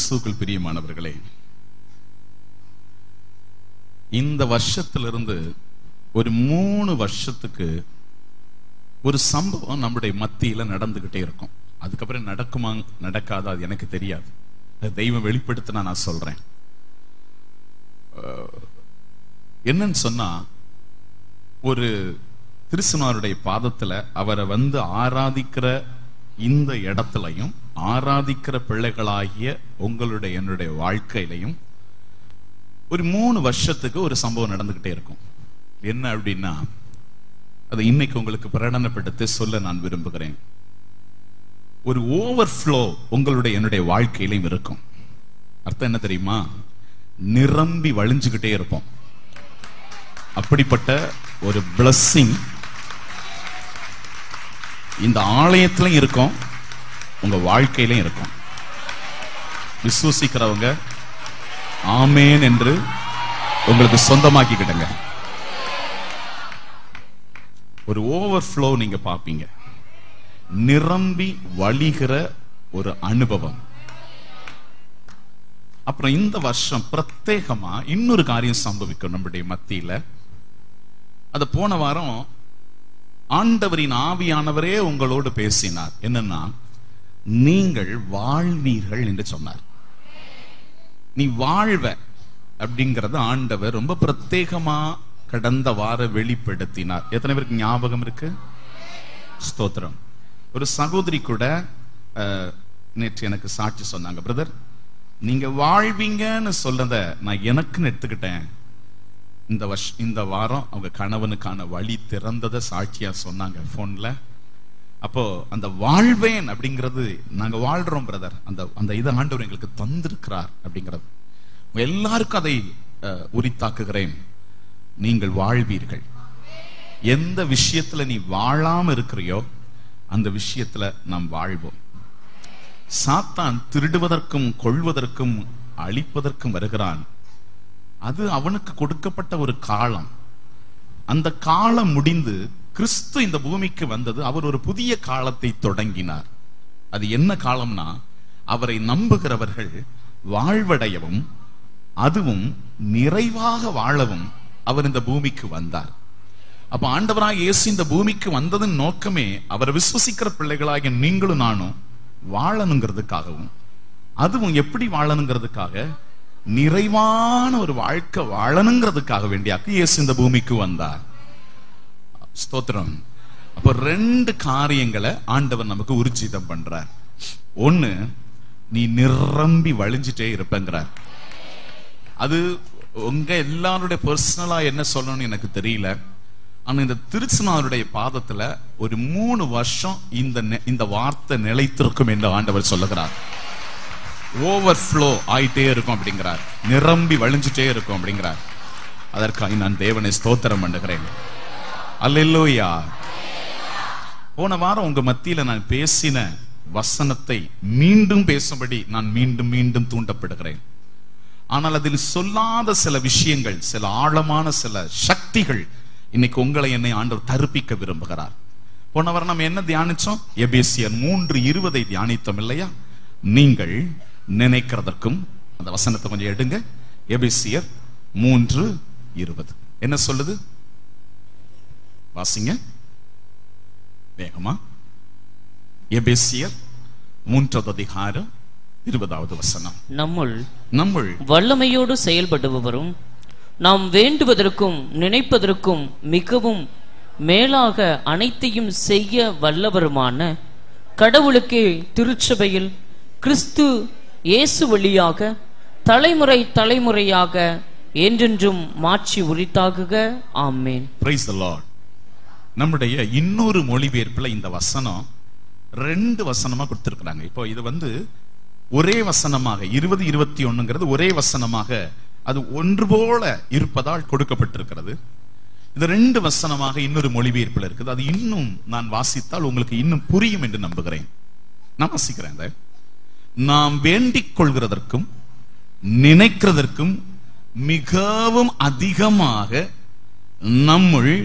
கிறிஸ்துக்குள் பிரியமானவர்களே இந்த வருஷத்திலிருந்து ஒரு மூணு வருஷத்துக்கு ஒரு சம்பவம் நம்முடைய மத்தியில நடந்துகிட்டே இருக்கும் அதுக்கப்புறம் நடக்குமா நடக்காதா அது எனக்கு தெரியாது அது தெய்வம் வெளிப்படுத்தினா நான் சொல்றேன் அஹ், என்னன்னு சொன்னா ஒரு திருசுனாருடைய பாதத்துல அவரை வந்து ஆராதிக்கிற இந்த இடத்துலயும் ஆராதிக்கிற பிள்ளைகளாகிய உங்களுடைய என்னுடைய வாழ்க்கையிலையும் ஒரு மூணு வருஷத்துக்கு ஒரு சம்பவம் நடந்துகிட்டே இருக்கும் என்ன அப்படின்னா அதை இன்னைக்கு உங்களுக்கு பிரகடனப்படுத்தி சொல்ல நான் விரும்புகிறேன் ஒரு ஓவர்ஃப்ளோ உங்களுடைய என்னுடைய வாழ்க்கையிலையும் இருக்கும் அர்த்தம் என்ன தெரியுமா நிரம்பி வழிஞ்சுக்கிட்டே இருப்போம் அப்படிப்பட்ட ஒரு blessing இந்த ஆலயத்திலும் இருக்கும் உங்க வாழ்க்கையிலும் இருக்கும் விசுவசிக்கிறவங்க ஆமேன் என்று உங்களுக்கு சொந்தமாக்கிக்கிடுங்க ஒரு ஓவர்ஃப்ளோ நீங்க பாப்பீங்க நிரம்பி வழிகிற ஒரு அனுபவம் அப்புறம் இந்த வருஷம் பிரத்யேகமா இன்னொரு காரியம் சம்பவிக்கும் நம்முடைய மத்தியில அது போன வாரம் ஆண்டவரின் ஆவியானவரே உங்களோடு பேசினார் என்னன்னா நீங்கள் வாழ்வீர்கள் என்று சொன்னார் நீ வாழ்வ அப்படிங்கறது ஆண்டவர் ரொம்ப பிரத்யேகமா கடந்த வார வெளிப்படுத்தினார் எத்தனை பேருக்கு ஞாபகம் இருக்கு ஸ்தோத்திரம் ஒரு சகோதரி கூட அஹ், நேற்று எனக்கு சாட்சி சொன்னாங்க பிரதர் நீங்க வாழ்வீங்கன்னு சொல்லத நான் எனக்குன்னு எடுத்துக்கிட்டேன் இந்த வருஷ இந்த வாரம் அவங்க கணவனுக்கான வழி திறந்ததை சாட்சியா சொன்னாங்க போன்ல அப்போ அந்த வாழ்வேன் அப்படிங்கிறது நாங்க வாழ்றோம் பிரதர் அந்த அந்த இதை ஆண்டவர் எங்களுக்கு தந்திருக்கிறார் அப்படிங்கிறது உங்க எல்லாருக்கும் அதை அஹ், உரித்தாக்குகிறேன் நீங்கள் வாழ்வீர்கள் எந்த விஷயத்துல நீ வாழாம இருக்கிறியோ அந்த விஷயத்துல நாம் வாழ்வோம் சாத்தான் திருடுவதற்கும் கொள்வதற்கும் அழிப்பதற்கும் வருகிறான் அது அவனுக்கு கொடுக்கப்பட்ட ஒரு காலம் அந்த காலம் முடிந்து கிறிஸ்து இந்த பூமிக்கு வந்தது அவர் ஒரு புதிய காலத்தை தொடங்கினார் அது என்ன காலம்னா அவரை நம்புகிறவர்கள் வாழ்வடையவும் அதுவும் நிறைவாக வாழவும் அவர் இந்த பூமிக்கு வந்தார் அப்ப ஆண்டவராக இயேசு இந்த பூமிக்கு வந்ததன் நோக்கமே அவரை விசுவசிக்கிற பிள்ளைகளாகிய நீங்களும் நானும் வாழணுங்கிறதுக்காகவும் அதுவும் எப்படி வாழணுங்கிறதுக்காக நிறைவான ஒரு வாழ்க்கை வாழணுங்கிறதுக்காக வேண்டியாக்கு இயேசு இந்த பூமிக்கு வந்தார் ஸ்தோத்திரம் அப்ப ரெண்டு காரியங்களை ஆண்டவர் நமக்கு உறுஜிதம் பண்றார் ஒண்ணு நீ நிரம்பி வழிஞ்சிட்டே இருப்பேங்கிறார் அது உங்க எல்லாருடைய பர்சனலா என்ன சொல்லணும்னு எனக்கு தெரியல ஆனா இந்த திருச்சினாருடைய பாதத்துல ஒரு மூணு வருஷம் இந்த நெ- இந்த வார்த்தை நிலைத்திருக்கும் என்று ஆண்டவர் சொல்லுகிறார் ஓவர்ஃப்ளோ ஆயிட்டே இருக்கும் அப்படிங்கிறார் நிரம்பி வழிஞ்சிட்டே இருக்கும் அப்படிங்கிறார் அதற்காக நான் தேவனை ஸ்தோத்திரம் பண்ணுகிறேன் அல்லேலூயா போன வாரம் உங்க மத்தியில நான் பேசின வசனத்தை மீண்டும் பேசும்படி நான் மீண்டும் மீண்டும் தூண்டப்படுகிறேன் ஆனால் அதில் சொல்லாத சில விஷயங்கள் சில ஆழமான சில சக்திகள் இன்னைக்கு உங்களை என்னை ஆண்டவர் தருப்பிக்க விரும்புகிறார் போன வாரம் நம்ம என்ன தியானிச்சோம் எபேசியர் மூன்று இருபதை தியானித்தோம் இல்லையா நீங்கள் நினைக்கிறதற்கும் அந்த வசனத்தை கொஞ்சம் எடுங்க எபேசியர் மூன்று இருபது என்ன சொல்லுது வாசிங்க வேகமா எபேசியர் மூன்றாவது அதிகாரம் இருபதாவது வசனம் நம்முள் நம்முள் வல்லமையோடு செயல்படுபவரும் நாம் வேண்டுவதற்கும் நினைப்பதற்கும் மிகவும் மேலாக அனைத்தையும் செய்ய வல்லவருமான கடவுளுக்கே திருச்சபையில் கிறிஸ்து இயேசு வழியாக தலைமுறை தலைமுறையாக என்றென்றும் மாட்சி உரித்தாகுக ஆமேன் பிரைஸ் த லார்ட் நம்முடைய இன்னொரு மொழிபெயர்ப்புல இந்த வசனம் ரெண்டு வசனமா கொடுத்திருக்கிறாங்க இப்போ இது வந்து ஒரே வசனமாக இருபது இருபத்தி ஒண்ணுங்கிறது ஒரே வசனமாக அது ஒன்று போல இருப்பதால் கொடுக்கப்பட்டிருக்கிறது இது ரெண்டு வசனமாக இன்னொரு மொழிபெயர்ப்புல இருக்குது அது இன்னும் நான் வாசித்தால் உங்களுக்கு இன்னும் புரியும் என்று நம்புகிறேன் நான் வாசிக்கிறேன் அதை. நாம் வேண்டிக் கொள்கிறதற்கும் நினைக்கிறதற்கும் மிகவும் அதிகமாக நம்முள்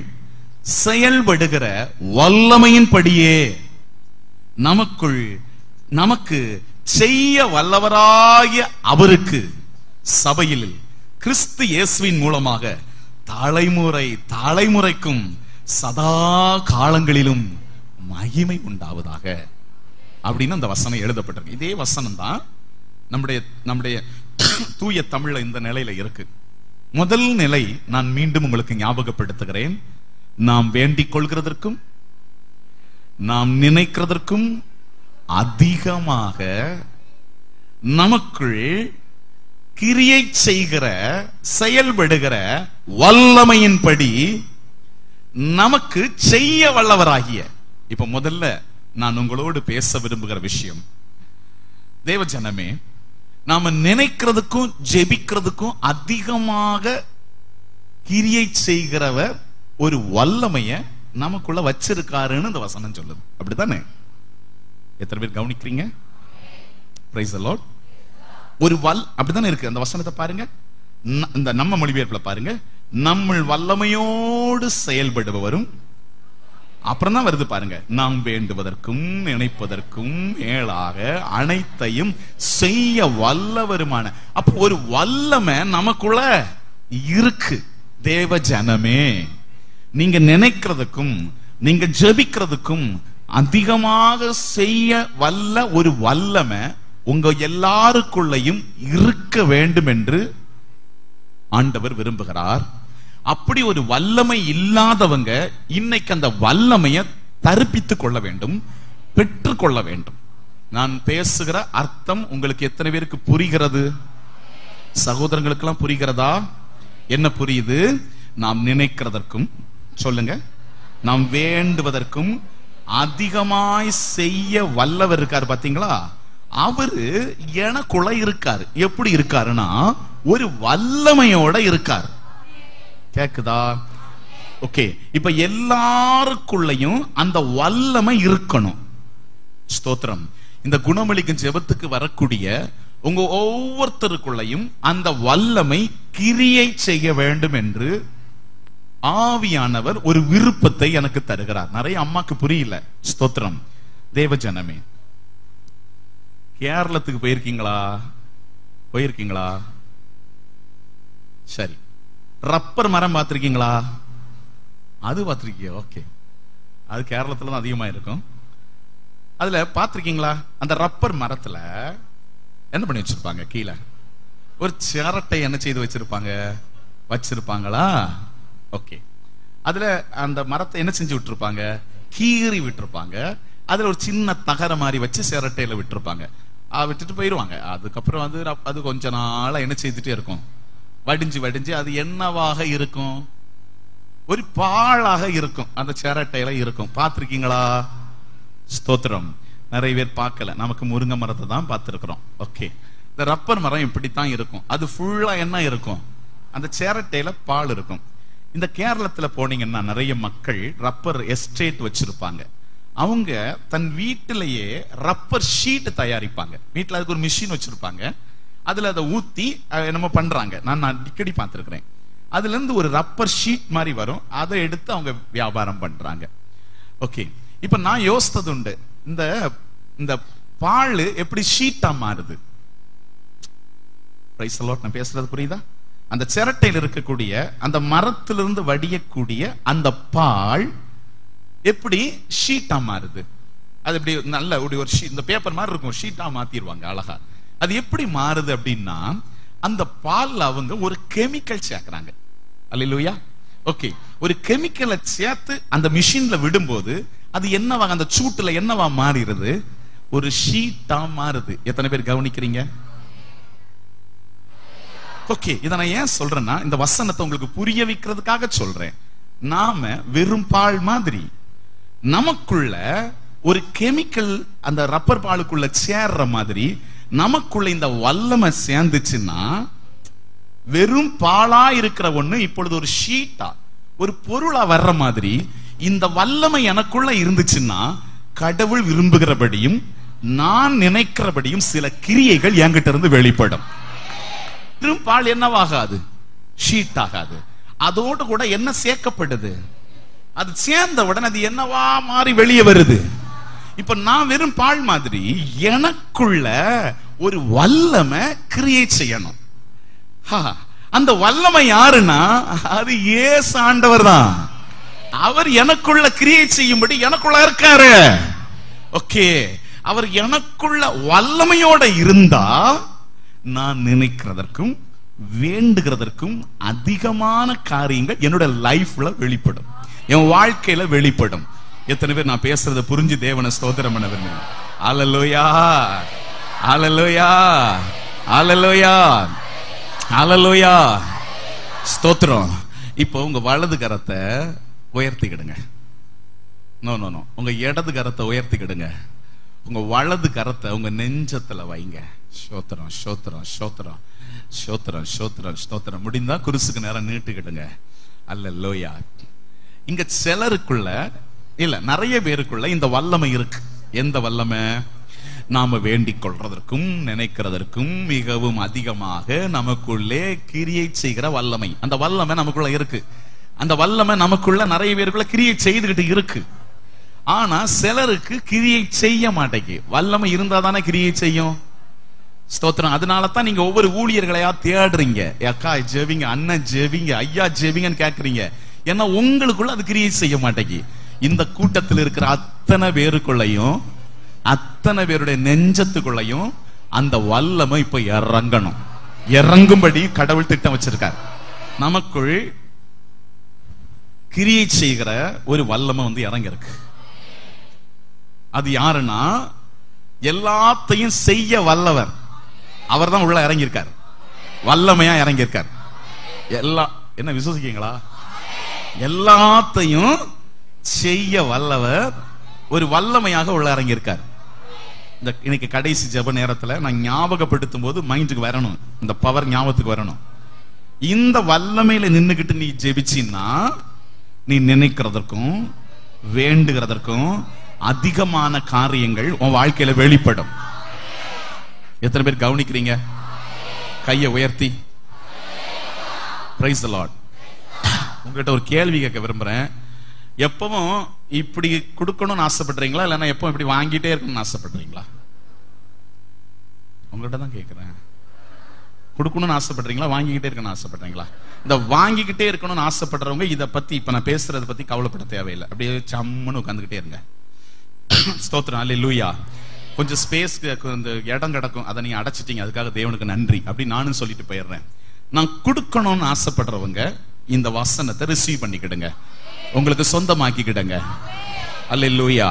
செயல்படுகிற வல்லமையின்படியே நமக்குள் நமக்கு செய்ய வல்லவராகிய அவருக்கு சபையில் கிறிஸ்து இயேசுவின் மூலமாக தலைமுறை தலைமுறைக்கும் சதா காலங்களிலும் மகிமை உண்டாவதாக அப்படின்னு அந்த வசனம் எழுதப்பட்டிருக்கு இதே வசனம் தான் நம்முடைய நம்முடைய தூய தமிழ்ல இந்த நிலையில இருக்கு முதல் நிலை நான் மீண்டும் உங்களுக்கு ஞாபகப்படுத்துகிறேன் நாம் வேண்டிக் கொள்கிறதற்கும் நாம் நினைக்கிறதற்கும் அதிகமாக நமக்குள் கிரியை செய்கிற செயல்படுகிற வல்லமையின்படி நமக்கு செய்ய வல்லவராகிய இப்ப முதல்ல நான் உங்களோடு பேச விரும்புகிற விஷயம் தேவ ஜனமே நாம நினைக்கிறதுக்கும் ஜெபிக்கிறதுக்கும் அதிகமாக கிரியை செய்கிறவர் ஒரு வல்லமைய நமக்குள்ள வச்சிருக்காருன்னு இந்த வசனம் சொல்லுது அப்படித்தானே எத்தனை பேர் கவனிக்கிறீங்க பிரைஸ் லார்ட் ஒரு வல் அப்படித்தானே இருக்கு அந்த வசனத்தை பாருங்க ந- இந்த நம்ம மொழிபெயர்ப்புல பாருங்க நம்மள் வல்லமையோடு செயல்படுபவரும் அப்புறம் தான் வருது பாருங்க நாம் வேண்டுவதற்கும் நினைப்பதற்கும் மேலாக அனைத்தையும் செய்ய வல்லவருமான அப்போ ஒரு வல்லமை நமக்குள்ள இருக்கு தேவ ஜனமே நீங்க நினைக்கிறதுக்கும் நீங்க ஜெபிக்கிறதுக்கும் அதிகமாக செய்ய வல்ல ஒரு வல்லமை உங்க எல்லாருக்குள்ளேயும் இருக்க வேண்டும் என்று ஆண்டவர் விரும்புகிறார் அப்படி ஒரு வல்லமை இல்லாதவங்க இன்னைக்கு அந்த வல்லமையை தரிப்பித்துக் கொள்ள வேண்டும் பெற்றுக்கொள்ள வேண்டும் நான் பேசுகிற அர்த்தம் உங்களுக்கு எத்தனை பேருக்கு புரிகிறது சகோதரங்களுக்கெல்லாம் புரிகிறதா என்ன புரியுது நாம் நினைக்கிறதற்கும் சொல்லுங்க நாம் வேண்டுவதற்கும் அதிகமாய் செய்ய வல்லவர் இருக்கார் பாத்தீங்களா அவரு எனக்குள்ள இருக்காரு எப்படி இருக்காருன்னா ஒரு வல்லமையோட இருக்கார் கேக்குதா ஓகே இப்ப எல்லாருக்குள்ளயும் அந்த வல்லமை இருக்கணும் ஸ்தோத்திரம் இந்த குணமளிக்கும் ஜெபத்துக்கு வரக்கூடிய உங்க ஒவ்வொருத்தருக்குள்ளயும் அந்த வல்லமை கிரியை செய்ய வேண்டும் என்று ஆவியானவர் ஒரு விருப்பத்தை எனக்கு தருகிறார் நிறைய அம்மாக்கு புரியல ஸ்தோத்திரம் தேவ ஜனமே கேரளத்துக்கு போயிருக்கீங்களா போயிருக்கீங்களா சரி ரப்பர் மரம் பார்த்திருக்கீங்களா அது பார்த்திருக்கீங்க ஓகே அது கேரளத்துல தான் அதிகமா இருக்கும் அதுல பார்த்திருக்கீங்களா அந்த ரப்பர் மரத்துல என்ன பண்ணி வச்சிருப்பாங்க கீழே ஒரு சிரட்டை என்ன செய்து வச்சிருப்பாங்க வச்சிருப்பாங்களா ஓகே அதுல அந்த மரத்தை என்ன செஞ்சு விட்டுருப்பாங்க கீறி விட்டுருப்பாங்க அதுல ஒரு சின்ன தகர மாதிரி வச்சு சிரட்டையில விட்டுருப்பாங்க ஆ, விட்டுட்டு போயிருவாங்க அதுக்கப்புறம் வந்து ரப்- அது கொஞ்ச நாளா என்ன செய்துட்டே இருக்கும் வடிஞ்சு வடிஞ்சு அது என்னவாக இருக்கும் ஒரு பாழாக இருக்கும் அந்த சிரட்டையில இருக்கும் பார்த்திருக்கீங்களா ஸ்தோத்திரம் நிறைய பேர் பார்க்கல நமக்கு முருங்கை மரத்தை தான் பார்த்திருக்கிறோம் ஓகே இந்த ரப்பர் மரம் இப்படித்தான் இருக்கும் அது ஃபுல்லா என்ன இருக்கும் அந்த சேரட்டையில பால் இருக்கும் இந்த கேரளத்துல போனீங்கன்னா நிறைய மக்கள் ரப்பர் எஸ்டேட் வச்சிருப்பாங்க அவங்க தன் வீட்டிலேயே ரப்பர் ஷீட் தயாரிப்பாங்க வீட்டுல அதுக்கு ஒரு மிஷின் வச்சிருப்பாங்க அதுல அதை ஊத்தி அஹ், என்னமோ பண்றாங்க நான் நான் அடிக்கடி பார்த்திருக்கிறேன் அதுல இருந்து ஒரு ரப்பர் ஷீட் மாதிரி வரும் அதை எடுத்து அவங்க வியாபாரம் பண்றாங்க ஓகே இப்ப நான் யோசித்தது உண்டு இந்த இந்த பால் எப்படி ஷீட்டா மாறுது Praise the Lord. நான் பேசுறது புரியுதா அந்த சிரட்டையில் இருக்கக்கூடிய அந்த மரத்திலிருந்து வடியக்கூடிய அந்த பால் எப்படி ஷீட்டா மாறுது அது இப்படி நல்ல இப்படி ஒரு sheet- இந்த பேப்பர் மாதிரி இருக்கும் ஷீட்டா மாத்திடுவாங்க அழகா அது எப்படி மாறுது அப்படின்னா அந்த பால்ல அவங்க ஒரு கெமிக்கல் சேர்க்கறாங்க அல்லையா ஓகே ஒரு கெமிக்கலை சேர்த்து அந்த மிஷின்ல விடும்போது அது என்னவா அந்த சூட்டுல என்னவா மாறிடுது ஒரு ஷீட்டா மாறுது எத்தனை பேர் கவனிக்கிறீங்க ஓகே இதை நான் ஏன் சொல்றேன்னா இந்த வசனத்தை உங்களுக்கு புரிய வைக்கிறதுக்காக சொல்றேன் நாம வெறும் பால் மாதிரி நமக்குள்ள ஒரு கெமிக்கல் அந்த ரப்பர் பாலுக்குள்ள சேர்ற மாதிரி நமக்குள்ள இந்த வல்லமை சேர்ந்துச்சுன்னா வெறும் பாலா இருக்கிற ஒண்ணு இப்பொழுது ஒரு ஷீட்டா ஒரு பொருளா வர்ற மாதிரி இந்த வல்லமை எனக்குள்ள இருந்துச்சுன்னா கடவுள் விரும்புகிறபடியும் நான் நினைக்கிறபடியும் சில கிரியைகள் என்கிட்ட இருந்து வெளிப்படும் வெறும் பால் என்னவாகாது ஷீட் ஆகாது அதோடு கூட என்ன சேர்க்கப்படுது அது சேர்ந்த உடனே அது என்னவா மாறி வெளியே வருது இப்ப நான் வெறும் பால் மாதிரி எனக்குள்ள ஒரு வல்லமை கிரியேட் செய்யணும் ஹா, அந்த வல்லமை யாருன்னா அது ஏசு ஆண்டவர் தான் அவர் எனக்குள்ள கிரியேட் செய்யும்படி எனக்குள்ள இருக்காரு ஓகே அவர் எனக்குள்ள வல்லமையோட இருந்தா நான் நினைக்கிறதற்கும் வேண்டுகிறதற்கும் அதிகமான காரியங்கள் என்னோட லைஃப்ல வெளிப்படும் என் வாழ்க்கையில வெளிப்படும் எத்தனை பேர் நான் பேசுறத புரிஞ்சு தேவனை ஸ்தோத்திரம் பண்ண விரும்புங்க அலலோயா அலலோயா அலலோயா அலலோயா ஸ்தோத்திரம் இப்போ உங்க வலது கரத்தை உயர்த்திக்கிடுங்க நோ நோ நோ உங்க இடது கரத்தை உயர்த்திக்கிடுங்க உங்க வலது கரத்தை உங்க நெஞ்சத்துல வைங்க ஸ்தோத்திரம் ஸ்தோத்திரம் ஸ்தோத்திரம் ஸ்தோத்திரம் ஸ்தோத்திரம் ஸ்தோத்திரம் முடிந்தா குருசுக்கு நேரம் நீட்டுக்கிடுங்க அல்ல லோயா இங்க சிலருக்குள்ள இல்ல நிறைய பேருக்குள்ள இந்த வல்லமை இருக்கு எந்த வல்லமை நாம வேண்டிக் கொள்றதற்கும் நினைக்கிறதற்கும் மிகவும் அதிகமாக நமக்குள்ளே கிரியேட் செய்கிற வல்லமை அந்த வல்லமை நமக்குள்ள இருக்கு அந்த வல்லமை நமக்குள்ள நிறைய பேருக்குள்ள கிரியேட் செய்துகிட்டு இருக்கு ஆனா சிலருக்கு கிரியேட் செய்ய மாட்டேங்கு வல்லமை இருந்தா தானே கிரியேட் செய்யும் ஸ்தோத்திரம் அதனால தான் நீங்க ஒவ்வொரு ஊழியர்களையா தேடுறீங்க அக்கா ஜெபிங்க அண்ணன் ஜெபிங்க ஐயா ஜெபிங்கன்னு கேக்குறீங்க ஏன்னா உங்களுக்குள்ள அது கிரியேட் செய்ய மாட்டேங்கி இந்த கூட்டத்தில் இருக்கிற அத்தனை பேருக்குள்ளையும் அத்தனை பேருடைய நெஞ்சத்துக்குள்ளையும் அந்த வல்லமை இப்ப இறங்கணும் இறங்கும்படி கடவுள் திட்டம் வச்சிருக்கார் நமக்குள் கிரியேட் செய்கிற ஒரு வல்லமை வந்து இறங்கிருக்கு அது யாருன்னா எல்லாத்தையும் செய்ய வல்லவர் அவர் தான் உள்ள இறங்கியிருக்கார் வல்லமையா இறங்கியிருக்கார் எல்லா என்ன விசுவசிக்கீங்களா எல்லாத்தையும் செய்ய வல்லவர் ஒரு வல்லமையாக உள்ள இறங்கியிருக்கார் இந்த இன்னைக்கு கடைசி ஜெப நேரத்துல நான் ஞாபகப்படுத்தும் போது மைண்டுக்கு வரணும் இந்த பவர் ஞாபகத்துக்கு வரணும் இந்த வல்லமையில நின்னுகிட்டு நீ ஜெபிச்சின்னா நீ நினைக்கிறதற்கும் வேண்டுகிறதற்கும் அதிகமான காரியங்கள் உன் வாழ்க்கையில வெளிப்படும் எத்தனை பேர் கவனிக்கிறீங்க கையை உயர்த்தி பிரைஸ் லார்ட் உங்ககிட்ட ஒரு கேள்வி கேட்க விரும்புறேன் எப்பவும் இப்படி கொடுக்கணும்னு ஆசைப்படுறீங்களா இல்லைன்னா எப்பவும் இப்படி வாங்கிட்டே இருக்கணும்னு ஆசைப்படுறீங்களா உங்ககிட்ட தான் கேட்கிறேன் கொடுக்கணும்னு ஆசைப்படுறீங்களா வாங்கிக்கிட்டே இருக்கணும்னு ஆசைப்படுறீங்களா இந்த வாங்கிக்கிட்டே இருக்கணும்னு ஆசைப்படுறவங்க இத பத்தி இப்ப நான் பேசுறத பத்தி கவலைப்பட தேவையில்லை அப்படியே சம்முன்னு உட்காந்துக்கிட்டே இருங்க ஸ்தோத்திரம் அல்ல லூயா கொஞ்சம் ஸ்பேஸ் இந்த இடம் கிடக்கும் அதை நீங்க அடைச்சிட்டீங்க அதுக்காக தேவனுக்கு நன்றி அப்படி நானும் சொல்லிட்டு போயிடுறேன் நான் கொடுக்கணும்னு ஆசைப்படுறவங்க இந்த வசனத்தை ரிசீவ் பண்ணிக்கிடுங்க உங்களுக்கு சொந்தமாக்கிக்கிடுங்க அல்ல லூயா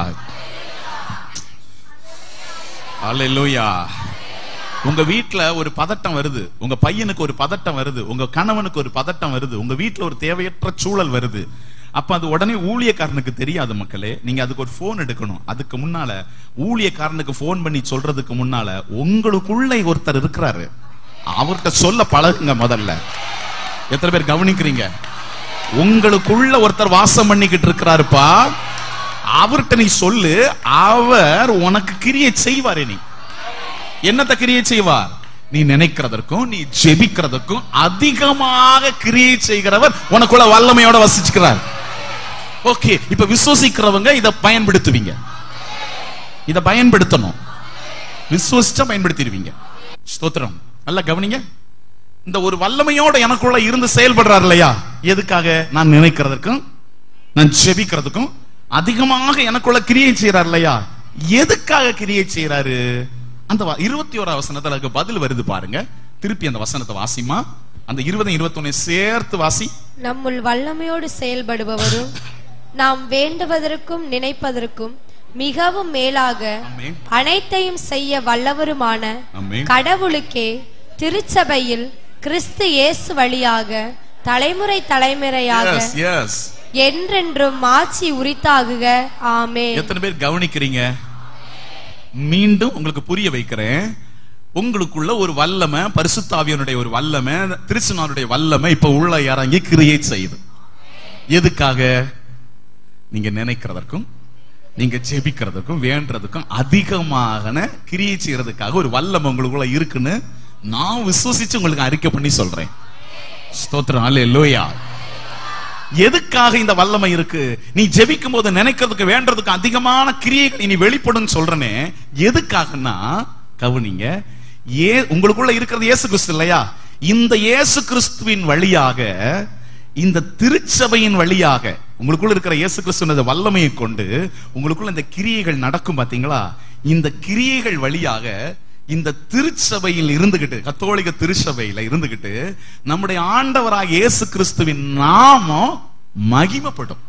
அல்ல லூயா உங்க வீட்ல ஒரு பதட்டம் வருது உங்க பையனுக்கு ஒரு பதட்டம் வருது உங்க கணவனுக்கு ஒரு பதட்டம் வருது உங்க வீட்ல ஒரு தேவையற்ற சூழல் வருது அப்ப அது உடனே ஊழியக்காரனுக்கு தெரியாது மக்களே நீங்க அதுக்கு ஒரு போன் எடுக்கணும் அதுக்கு முன்னால ஊழியக்காரனுக்கு போன் பண்ணி சொல்றதுக்கு முன்னால உங்களுக்குள்ள ஒருத்தர் இருக்கிறாரு அவர்கிட்ட சொல்ல பழகுங்க முதல்ல எத்தனை பேர் கவனிக்கிறீங்க உங்களுக்குள்ள ஒருத்தர் வாசம் பண்ணிக்கிட்டு இருக்கிறாருப்பா அவர்கிட்ட நீ சொல்லு அவர் உனக்கு கிரியை செய்வாரே நீ என்னத்தை கிரியை செய்வார் நீ நினைக்கிறதற்கும் நீ ஜெபிக்கிறதற்கும் அதிகமாக கிரியை செய்கிறவர் உனக்குள்ள வல்லமையோட வசிச்சுக்கிறார் ஓகே இப்ப விசுவசிக்கிறவங்க இத பயன்படுத்துவீங்க இத பயன்படுத்தணும் விசுவசிச்சா பயன்படுத்திடுவீங்க ஸ்தோத்திரம் நல்லா கவனிங்க இந்த ஒரு வல்லமையோட எனக்குள்ள இருந்து செயல்படுறார் இல்லையா எதுக்காக நான் நினைக்கிறதுக்கும் நான் ஜெபிக்கிறதுக்கும் அதிகமாக எனக்குள்ள கிரியை செய்யறார் இல்லையா எதுக்காக கிரியை செய்யறாரு அந்த வ- இருபத்தி ஓரா வசனத்துல அதுக்கு பதில் வருது பாருங்க திருப்பி அந்த வசனத்தை வாசிமா அந்த இருபது இருபத்தி சேர்த்து வாசி நம்முள் வல்லமையோடு செயல்படுபவரும் நாம் வேண்டுவதற்கும் நினைப்பதற்கும் மிகவும் மேலாக ஆமென். அனைத்தையும் செய்ய வல்லவருமான ஆமென். கடவுளுக்கே திருச்சபையில் கிறிஸ்து இயேசு வழியாக தலைமுறை தலைமுறையாக எஸ் எஸ் என்றென்றும் ஆட்சி உரித்தாகுக ஆமே எத்தனை பேர் கவனிக்கிறீங்க மீண்டும் உங்களுக்கு புரிய வைக்கிறேன் உங்களுக்குள்ள ஒரு வல்லமை பரிசுத்தாவியனுடைய ஒரு வல்லமை திருச்சுனாருடைய வல்லமை இப்ப உள்ள இறங்கி கிரியேட் செய்யுது எதுக்காக நீங்க நினைக்கிறதற்கும் நீங்க ஜெபிக்கிறதுக்கும் வேண்டுறதுக்கும் அதிகமான கிரியை செய்யறதுக்காக ஒரு வல்லமை உங்களுக்குள்ள இருக்குன்னு நான் விசுவசிச்சு உங்களுக்கு அறிக்கை பண்ணி சொல்றேன் ஸ்தோத்திரம் அல்ல லோயா எதுக்காக இந்த வல்லமை இருக்கு நீ ஜெபிக்கும் போது நினைக்கிறதுக்கு வேண்டதுக்கு அதிகமான கிரியைகள் இனி வெளிப்படும் சொல்றனே எதுக்காகன்னா கவனிங்க ஏ உங்களுக்குள்ள இருக்கிறது இயேசு கிறிஸ்து இல்லையா இந்த இயேசு கிறிஸ்துவின் வழியாக இந்த திருச்சபையின் வழியாக உங்களுக்குள்ள இருக்கிற இயேசு கிறிஸ்துவ வல்லமையை கொண்டு உங்களுக்குள்ள இந்த கிரியைகள் நடக்கும் பாத்தீங்களா இந்த கிரியைகள் வழியாக இந்த திருச்சபையில் இருந்துகிட்டு கத்தோலிக்க திருச்சபையில இருந்துகிட்டு நம்முடைய ஆண்டவராக இயேசு கிறிஸ்துவின் நாமம் மகிமைப்படும்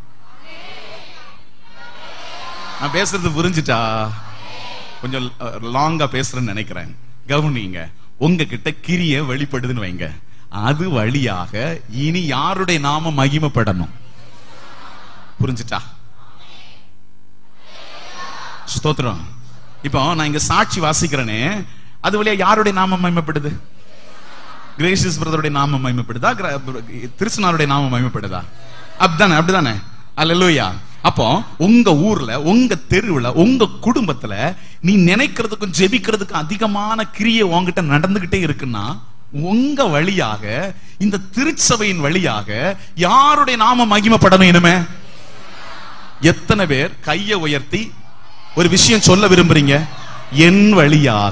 நான் பேசுறது புரிஞ்சுட்டா கொஞ்சம் லாங்கா பேசுறேன்னு நினைக்கிறேன் கவனிங்க உங்ககிட்ட கிரிய வெளிப்படுதுன்னு வைங்க அது வழியாக இனி யாருடைய நாம மகிமைப்படணும் புரிஞ்சுட்டா ஸ்தோத்திரம் இப்போ நான் இங்க சாட்சி வாசிக்கிறேனே அது வழியா யாருடைய நாமம் மகிமைப்படுது கிரேசியஸ் பிரதருடைய நாமம் மகிமைப்படுதா கிர- திருச்சனாருடைய நாமம் மகிமைப்படுதா அப்படிதானே அப்படிதானே அல்லேலூயா அப்போ உங்க ஊர்ல உங்க தெருவுல உங்க குடும்பத்துல நீ நினைக்கிறதுக்கும் ஜெபிக்கிறதுக்கும் அதிகமான கிரியை உன்கிட்ட நடந்துகிட்டே இருக்குன்னா உங்க வழியாக இந்த திருச்சபையின் வழியாக யாருடைய நாமம் மகிமைப்படணும் இனிமே எத்தனை பேர் கையை உயர்த்தி ஒரு விஷயம் சொல்ல விரும்புறீங்க என் வழியாக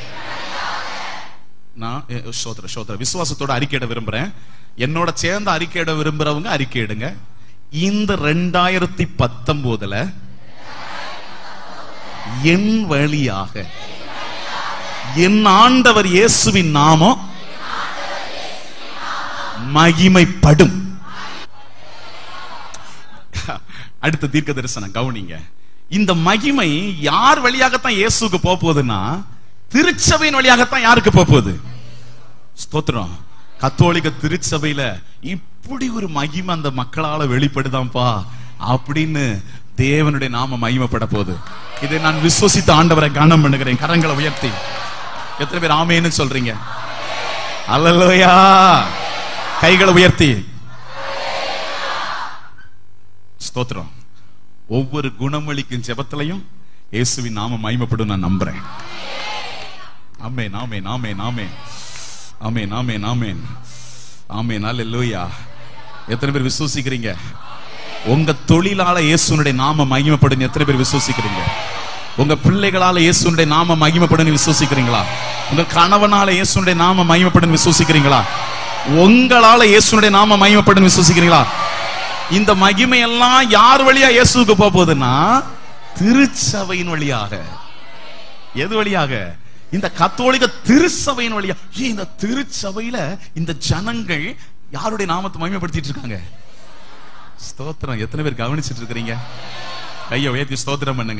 நான் எ, சோதர சோதர விசுவாசத்தோட அறிக்கையிட விரும்புறேன் என்னோட சேர்ந்து அறிக்கையிட விரும்புறவங்க அறிக்கையிடுங்க இந்த ரெண்டாயிரத்தி பத்தொன்பதுல என் வழியாக என் ஆண்டவர் இயேசுவின் நாமம் மகிமைப்படும் அடுத்த தீர்க்க தரிசனம் கவனிங்க இந்த மகிமை யார் வழியாகத்தான் இயேசுக்கு போக போகுதுன்னா திருச்சபையின் வழியாகத்தான் யாருக்கு போக போகுது ஸ்தோத்திரம் கத்தோலிக்க திருச்சபையில இப்படி ஒரு மகிமை அந்த மக்களால வெளிப்படுதாம்பா அப்படின்னு தேவனுடைய நாம மகிமைப்பட போகுது இதை நான் விசுவசித்த ஆண்டவரை கனம் பண்ணுகிறேன் கரங்களை உயர்த்தி எத்தனை பேர் ஆமேன்னு சொல்றீங்க அல்லலோயா கைகளை உயர்த்தி ஸ்தோத்திரம் ஒவ்வொரு குணமளிக்கும் ஜெபத்திலையும் இயேசுவின் நாம மகிமைப்படும் நான் நம்புறேன் ஆமென் ஆமென் ஆமென் ஆமென் ஆமென் ஆமென் ஆமென் ஆமென் அல்லேலூயா எத்தனை பேர் விசுவசிக்கிறீங்க உங்க தொழிலால இயேசுனுடைய நாம மகிமைப்படும் எத்தனை பேர் விசுவசிக்கிறீங்க உங்க பிள்ளைகளால இயேசுனுடைய நாம மகிமைப்படும் விசுவசிக்கிறீங்களா உங்க கணவனால இயேசுனுடைய நாம மகிமைப்படும் விசுவசிக்கிறீங்களா உங்களால இயேசுனுடைய நாம மகிமைப்படும் விசுவசிக்கிறீங்களா இந்த மகிமை எல்லாம் யார் வழியா இயேசுவுக்கு போக போகுதுன்னா திருச்சபையின் வழியாக எது வழியாக இந்த கத்தோலிக்க திருச்சபையின் வழியா ஏன் இந்த திருச்சபையில இந்த ஜனங்கள் யாருடைய நாமத்தை மகிமைப்படுத்திட்டு இருக்காங்க ஸ்தோத்திரம் எத்தனை பேர் கவனிச்சிட்டு இருக்கிறீங்க கையை உயர்த்தி ஸ்தோத்திரம் பண்ணுங்க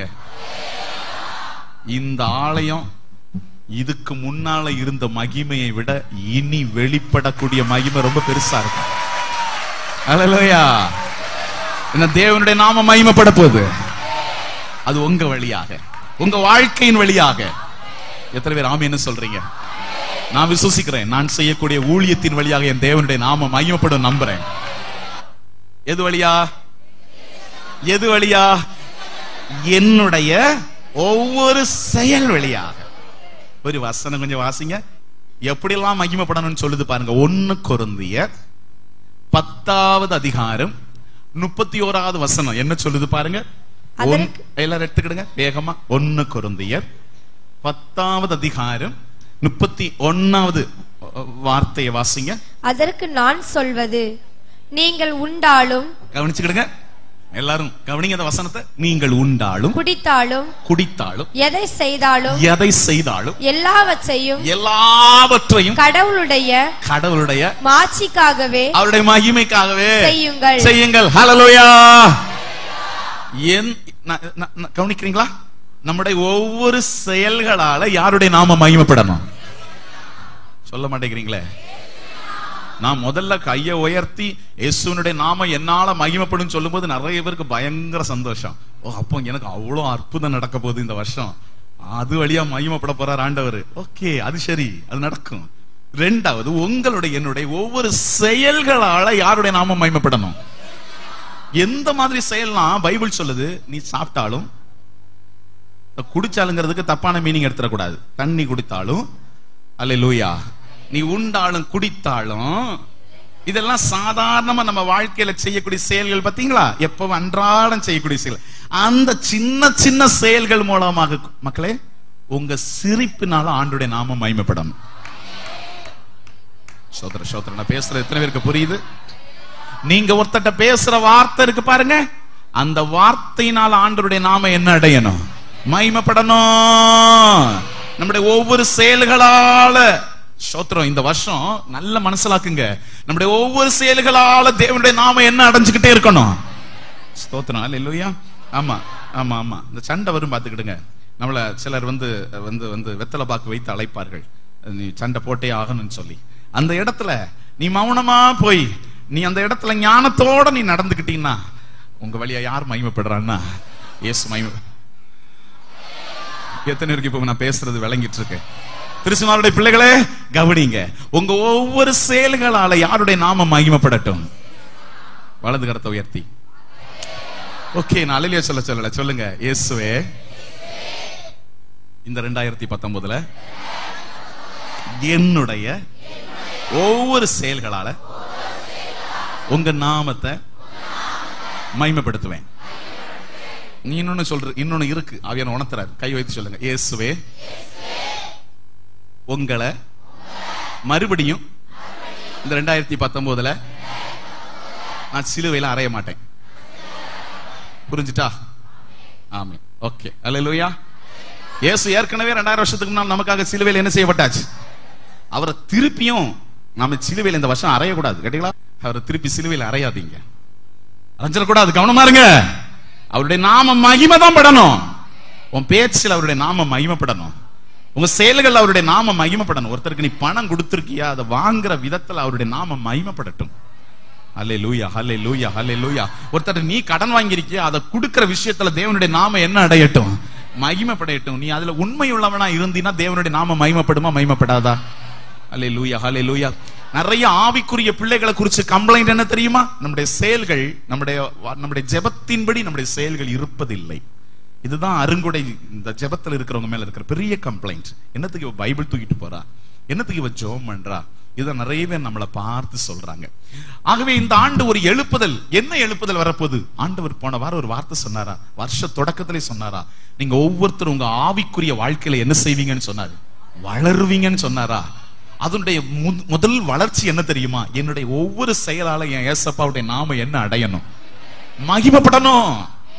இந்த ஆலயம் இதுக்கு முன்னால இருந்த மகிமையை விட இனி வெளிப்படக்கூடிய மகிமை ரொம்ப பெருசா இருக்கும் அல்லேலூயா என்ன தேவனுடைய நாம மகிமைப்பட போகுது அது உங்க வழியாக உங்க வாழ்க்கையின் வழியாக எத்தனை பேர் ஆமீன்னு சொல்றீங்க நான் விசுவசிக்கிறேன் நான் செய்யக்கூடிய ஊழியத்தின் வழியாக என் தேவனுடைய நாம மகிமைப்படும் நம்புறேன் எது வழியா எது வழியா என்னுடைய ஒவ்வொரு செயல் வழியாக ஒரு வசனம் கொஞ்சம் வாசிங்க எப்படியெல்லாம் மகிமைப்படணும்னு சொல்லுது பாருங்க ஒன்னு கொருந்திய பத்தாவது அதிகாரம் முப்பத்தி ஓராவது வசனம் என்ன சொல்லுது பாருங்க ஒன்- அதற்கு- எல்லாரும் எடுத்துக்கிடுங்க வேகமா ஒன்னு கொருந்தியர் பத்தாவது அதிகாரம் முப்பத்தி ஒன்னாவது வார்த்தையை வாசிங்க அதற்கு நான் சொல்வது நீங்கள் உண்டாலும் கவனிச்சுக்கிடுங்க எல்லாரும் கவனிங்க அந்த வசனத்தை நீங்கள் உண்டாலும் குடித்தாலும் குடித்தாலும் எதை செய்தாலும் எதை செய்தாலும் எல்லாவற்றையும் எல்லாவற்றையும் கடவுளுடைய கடவுளுடைய மாட்சிக்காகவே அவருடைய மகிமைக்காகவே செய்யுங்கள் செய்யுங்கள் ஹalleluya என் ந- ந- ந- கவனிக்கிறீங்களா நம்முடைய ஒவ்வொரு செயல்களால யாருடைய நாம மகிமைப்படணும் சொல்ல மாட்டேங்கிறீங்களே நான் முதல்ல கையை உயர்த்தி இயேசுனுடைய நாம என்னால மகிமைப்படும் சொல்லும்போது நிறைய பேருக்கு பயங்கர சந்தோஷம் ஓ அப்போ எனக்கு அவ்வளவு அற்புதம் நடக்க போகுது இந்த வருஷம் அது வழியா மகிமைப்பட போறார் ஆண்டவர் ஓகே அது சரி அது நடக்கும் ரெண்டாவது உங்களுடைய என்னுடைய ஒவ்வொரு செயல்களால யாருடைய நாம மகிமைப்படணும் எந்த மாதிரி செயல்லாம் பைபிள் சொல்லுது நீ சாப்பிட்டாலும் குடிச்சாலுங்கிறதுக்கு தப்பான மீனிங் எடுத்துடக்கூடாது தண்ணி குடித்தாலும் அல்ல லூயா நீ உண்டாலும் குடித்தாலும் இதெல்லாம் சாதாரணமா நம்ம வாழ்க்கையில செய்யக்கூடிய செயல்கள் பாத்தீங்களா எப்பவும் அன்றாடம் செய்யக்கூடிய செயல் அந்த சின்ன சின்ன செயல்கள் மூலமாக மக்களே உங்க சிரிப்பினால ஆண்டுடைய நாமம் மகிமைப்படும் சோதர சோதர நான் பேசுறது எத்தனை பேருக்கு புரியுது நீங்க ஒருத்தட்ட பேசுற வார்த்தை இருக்கு பாருங்க அந்த வார்த்தையினால ஆண்டவருடைய நாம என்ன அடையணும் மகிமைப்படணும் நம்முடைய ஒவ்வொரு செயல்களால சோத்திரம் இந்த வருஷம் நல்ல மனசிலாக்குங்க நம்முடைய ஒவ்வொரு செயல்களால தேவனுடைய நாம என்ன அடைஞ்சுக்கிட்டே இருக்கணும் ஸ்தோத்திரம் அல்லேலூயா ஆமா ஆமா ஆமா இந்த சண்டை வரும் பாத்துக்கிடுங்க நம்மள சிலர் வந்து வந்து வந்து வெத்தலை பாக்கு வைத்து அழைப்பார்கள் நீ சண்டை போட்டே ஆகணும்னு சொல்லி அந்த இடத்துல நீ மௌனமா போய் நீ அந்த இடத்துல ஞானத்தோட நீ நடந்துக்கிட்டீங்கன்னா உங்க வழியா யார் மகிமைப்படுறான்னா இயேசு மகிமை எத்தனை பேருக்கு இப்ப நான் பேசுறது விளங்கிட்டு இருக்கு திருசுமாருடைய பிள்ளைகளே கவனிங்க உங்க ஒவ்வொரு செயல்களால யாருடைய நாமம் மகிமைப்படட்டும் வலது கரத்தை உயர்த்தி ஓகே நான் அலையில சொல்ல சொல்லல சொல்லுங்க இயேசுவே இந்த ரெண்டாயிரத்தி பத்தொன்பதுல என்னுடைய ஒவ்வொரு செயல்களால உங்க நாமத்தை மகிமைப்படுத்துவேன் நீ இன்னொன்னு சொல்ற இன்னொன்னு இருக்கு ஆவியான உணர்த்துறாரு கை வைத்து சொல்லுங்க இயேசுவே உங்களை மறுபடியும் இந்த ரெண்டாயிரத்தி பத்தொன்பதுல நான் சிலுவையில அறைய மாட்டேன் புரிஞ்சுட்டா ஆமே ஓகே அல்லேலூயா இயேசு ஏற்கனவே ரெண்டாயிரம் வருஷத்துக்கு முன்னால் நமக்காக சிலுவையில் என்ன செய்யப்பட்டாச்சு அவரை திருப்பியும் நாம சிலுவையில் இந்த வருஷம் அறையக்கூடாது கேட்டீங்களா அவரை திருப்பி சிலுவையில் அறையாதீங்க அரைஞ்சிடக்கூடாது கவனமா இருங்க அவருடைய நாம மகிமை தான் படணும் உன் பேச்சில் அவருடைய நாம மகிமைப்படணும் உங்க செயல்கள் அவருடைய நாம மகிமைப்படணும் ஒருத்தருக்கு நீ பணம் கொடுத்திருக்கியா அதை வாங்குற விதத்துல அவருடைய நாம மகிமைப்படட்டும் ஹல்லே லூயா ஹல்லே லூயா ஹல்லே லூயா ஒருத்தர் நீ கடன் வாங்கியிருக்கியா அதை கொடுக்கிற விஷயத்துல தேவனுடைய நாம என்ன அடையட்டும் மகிமைப்படையட்டும் நீ அதுல உண்மை உள்ளவனா இருந்தீன்னா தேவனுடைய நாம மகிமைப்படுமா மகிமைப்படாதா ஹல்லே லூயா ஹல்லே லூயா நிறைய ஆவிக்குரிய பிள்ளைகளை குறிச்சு கம்ப்ளைண்ட் என்ன தெரியுமா நம்முடைய செயல்கள் நம்முடைய நம்முடைய ஜெபத்தின்படி நம்முடைய செயல்கள் இருப்பதில்லை இதுதான் அருங்குடை இந்த ஜெபத்துல இருக்கிறவங்க மேல இருக்கிற பெரிய கம்ப்ளைண்ட் என்னத்துக்கு இவ பைபிள் தூக்கிட்டு போறா என்னத்துக்கு இவ ஜோம் பண்றா இதை நிறைய பேர் நம்மளை பார்த்து சொல்றாங்க ஆகவே இந்த ஆண்டு ஒரு எழுப்புதல் என்ன எழுப்புதல் வரப்போகுது ஆண்டவர் போன வாரம் ஒரு வார்த்தை சொன்னாரா வருஷ தொடக்கத்திலே சொன்னாரா நீங்க ஒவ்வொருத்தரும் உங்க ஆவிக்குரிய வாழ்க்கையில என்ன செய்வீங்கன்னு சொன்னாரு வளருவீங்கன்னு சொன்னாரா அதனுடைய மு- முதல் வளர்ச்சி என்ன தெரியுமா என்னுடைய ஒவ்வொரு செயலால என் ஏசப்பாவுடைய நாம என்ன அடையணும் மகிமைப்படணும்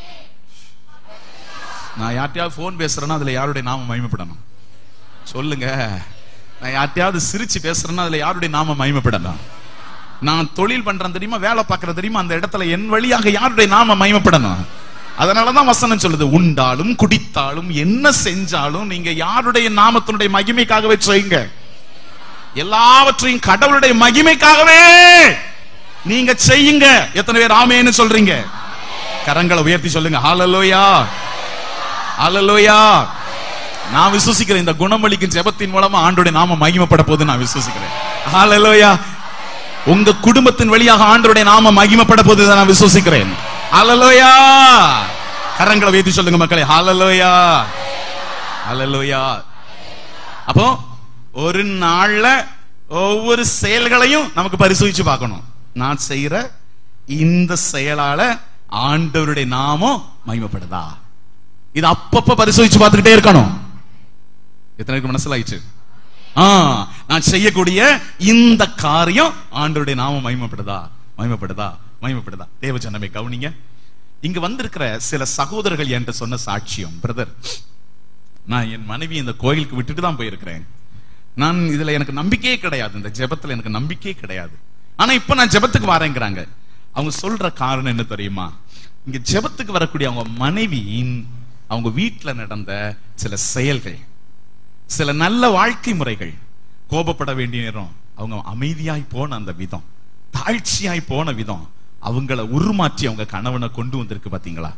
நான் யார்ட்டையாவது போன் பேசுறேன்னா அதுல யாருடைய நாம மகிமைப்படணும் சொல்லுங்க நான் யார்ட்டையாவது சிரிச்சு பேசுறேன்னா அதுல யாருடைய நாம மகிமைப்படணும் நான் தொழில் பண்றேன் தெரியுமா வேலை பார்க்கறேன் தெரியுமா அந்த இடத்துல என் வழியாக யாருடைய நாம மகிமைப்படணும் அதனாலதான் வசனம் சொல்லுது உண்டாலும் குடித்தாலும் என்ன செஞ்சாலும் நீங்க யாருடைய நாமத்தினுடைய மகிமைக்காகவே செய்யுங்க எல்லாவற்றையும் கடவுளுடைய மகிமைக்காகவே நீங்க செய்யுங்க எத்தனை பேர் ஆமேன்னு சொல்றீங்க கரங்களை உயர்த்தி சொல்லுங்க ஹalleluya ஹalleluya நான் விசுவாசிக்கிறேன் இந்த குணமளிக்கும் ஜெபத்தின் மூலமா ஆண்டோட நாம மகிமைப்பட போகுது நான் விசுவாசிக்கிறேன் ஹalleluya உங்க குடும்பத்தின் வழியாக ஆண்டோட நாம மகிமைப்பட போகுது நான் விசுவாசிக்கிறேன் ஹalleluya கரங்களை உயர்த்தி சொல்லுங்க மக்களே ஹalleluya ஹalleluya அப்போ ஒரு நாள்ல ஒவ்வொரு செயல்களையும் நமக்கு பரிசோதிச்சு பார்க்கணும் நான் செய்யற இந்த செயலால ஆண்டவருடைய நாமம் மகிமைப்படுதா இது அப்பப்ப பரிசோதிச்சு பார்த்துக்கிட்டே இருக்கணும் எத்தனை பேருக்கு மனசிலாயிடுச்சு ஆ நான் செய்யக்கூடிய இந்த காரியம் ஆண்டவருடைய நாமம் மகிமைப்படுதா மகிமைப்படுதா மகிமைப்படுதா தேவ ஜனமே கவனிங்க இங்க வந்திருக்கிற சில சகோதரர்கள் என்கிட்ட சொன்ன சாட்சியம் பிரதர் நான் என் மனைவி இந்த கோயிலுக்கு விட்டுட்டு தான் போயிருக்கிறேன் நான் இதுல எனக்கு நம்பிக்கையே கிடையாது இந்த ஜெபத்துல எனக்கு நம்பிக்கையே கிடையாது ஆனா இப்ப நான் ஜெபத்துக்கு வரேங்கிறாங்க அவங்க சொல்ற காரணம் என்ன தெரியுமா இங்க ஜெபத்துக்கு வரக்கூடிய அவங்க மனைவியின் அவங்க வீட்டுல நடந்த சில செயல்கள் சில நல்ல வாழ்க்கை முறைகள் கோபப்பட வேண்டிய நேரம் அவங்க அமைதியாய் போன அந்த விதம் தாழ்ச்சியாய் போன விதம் அவங்கள உருமாற்றி அவங்க கணவனை கொண்டு வந்திருக்கு பாத்தீங்களா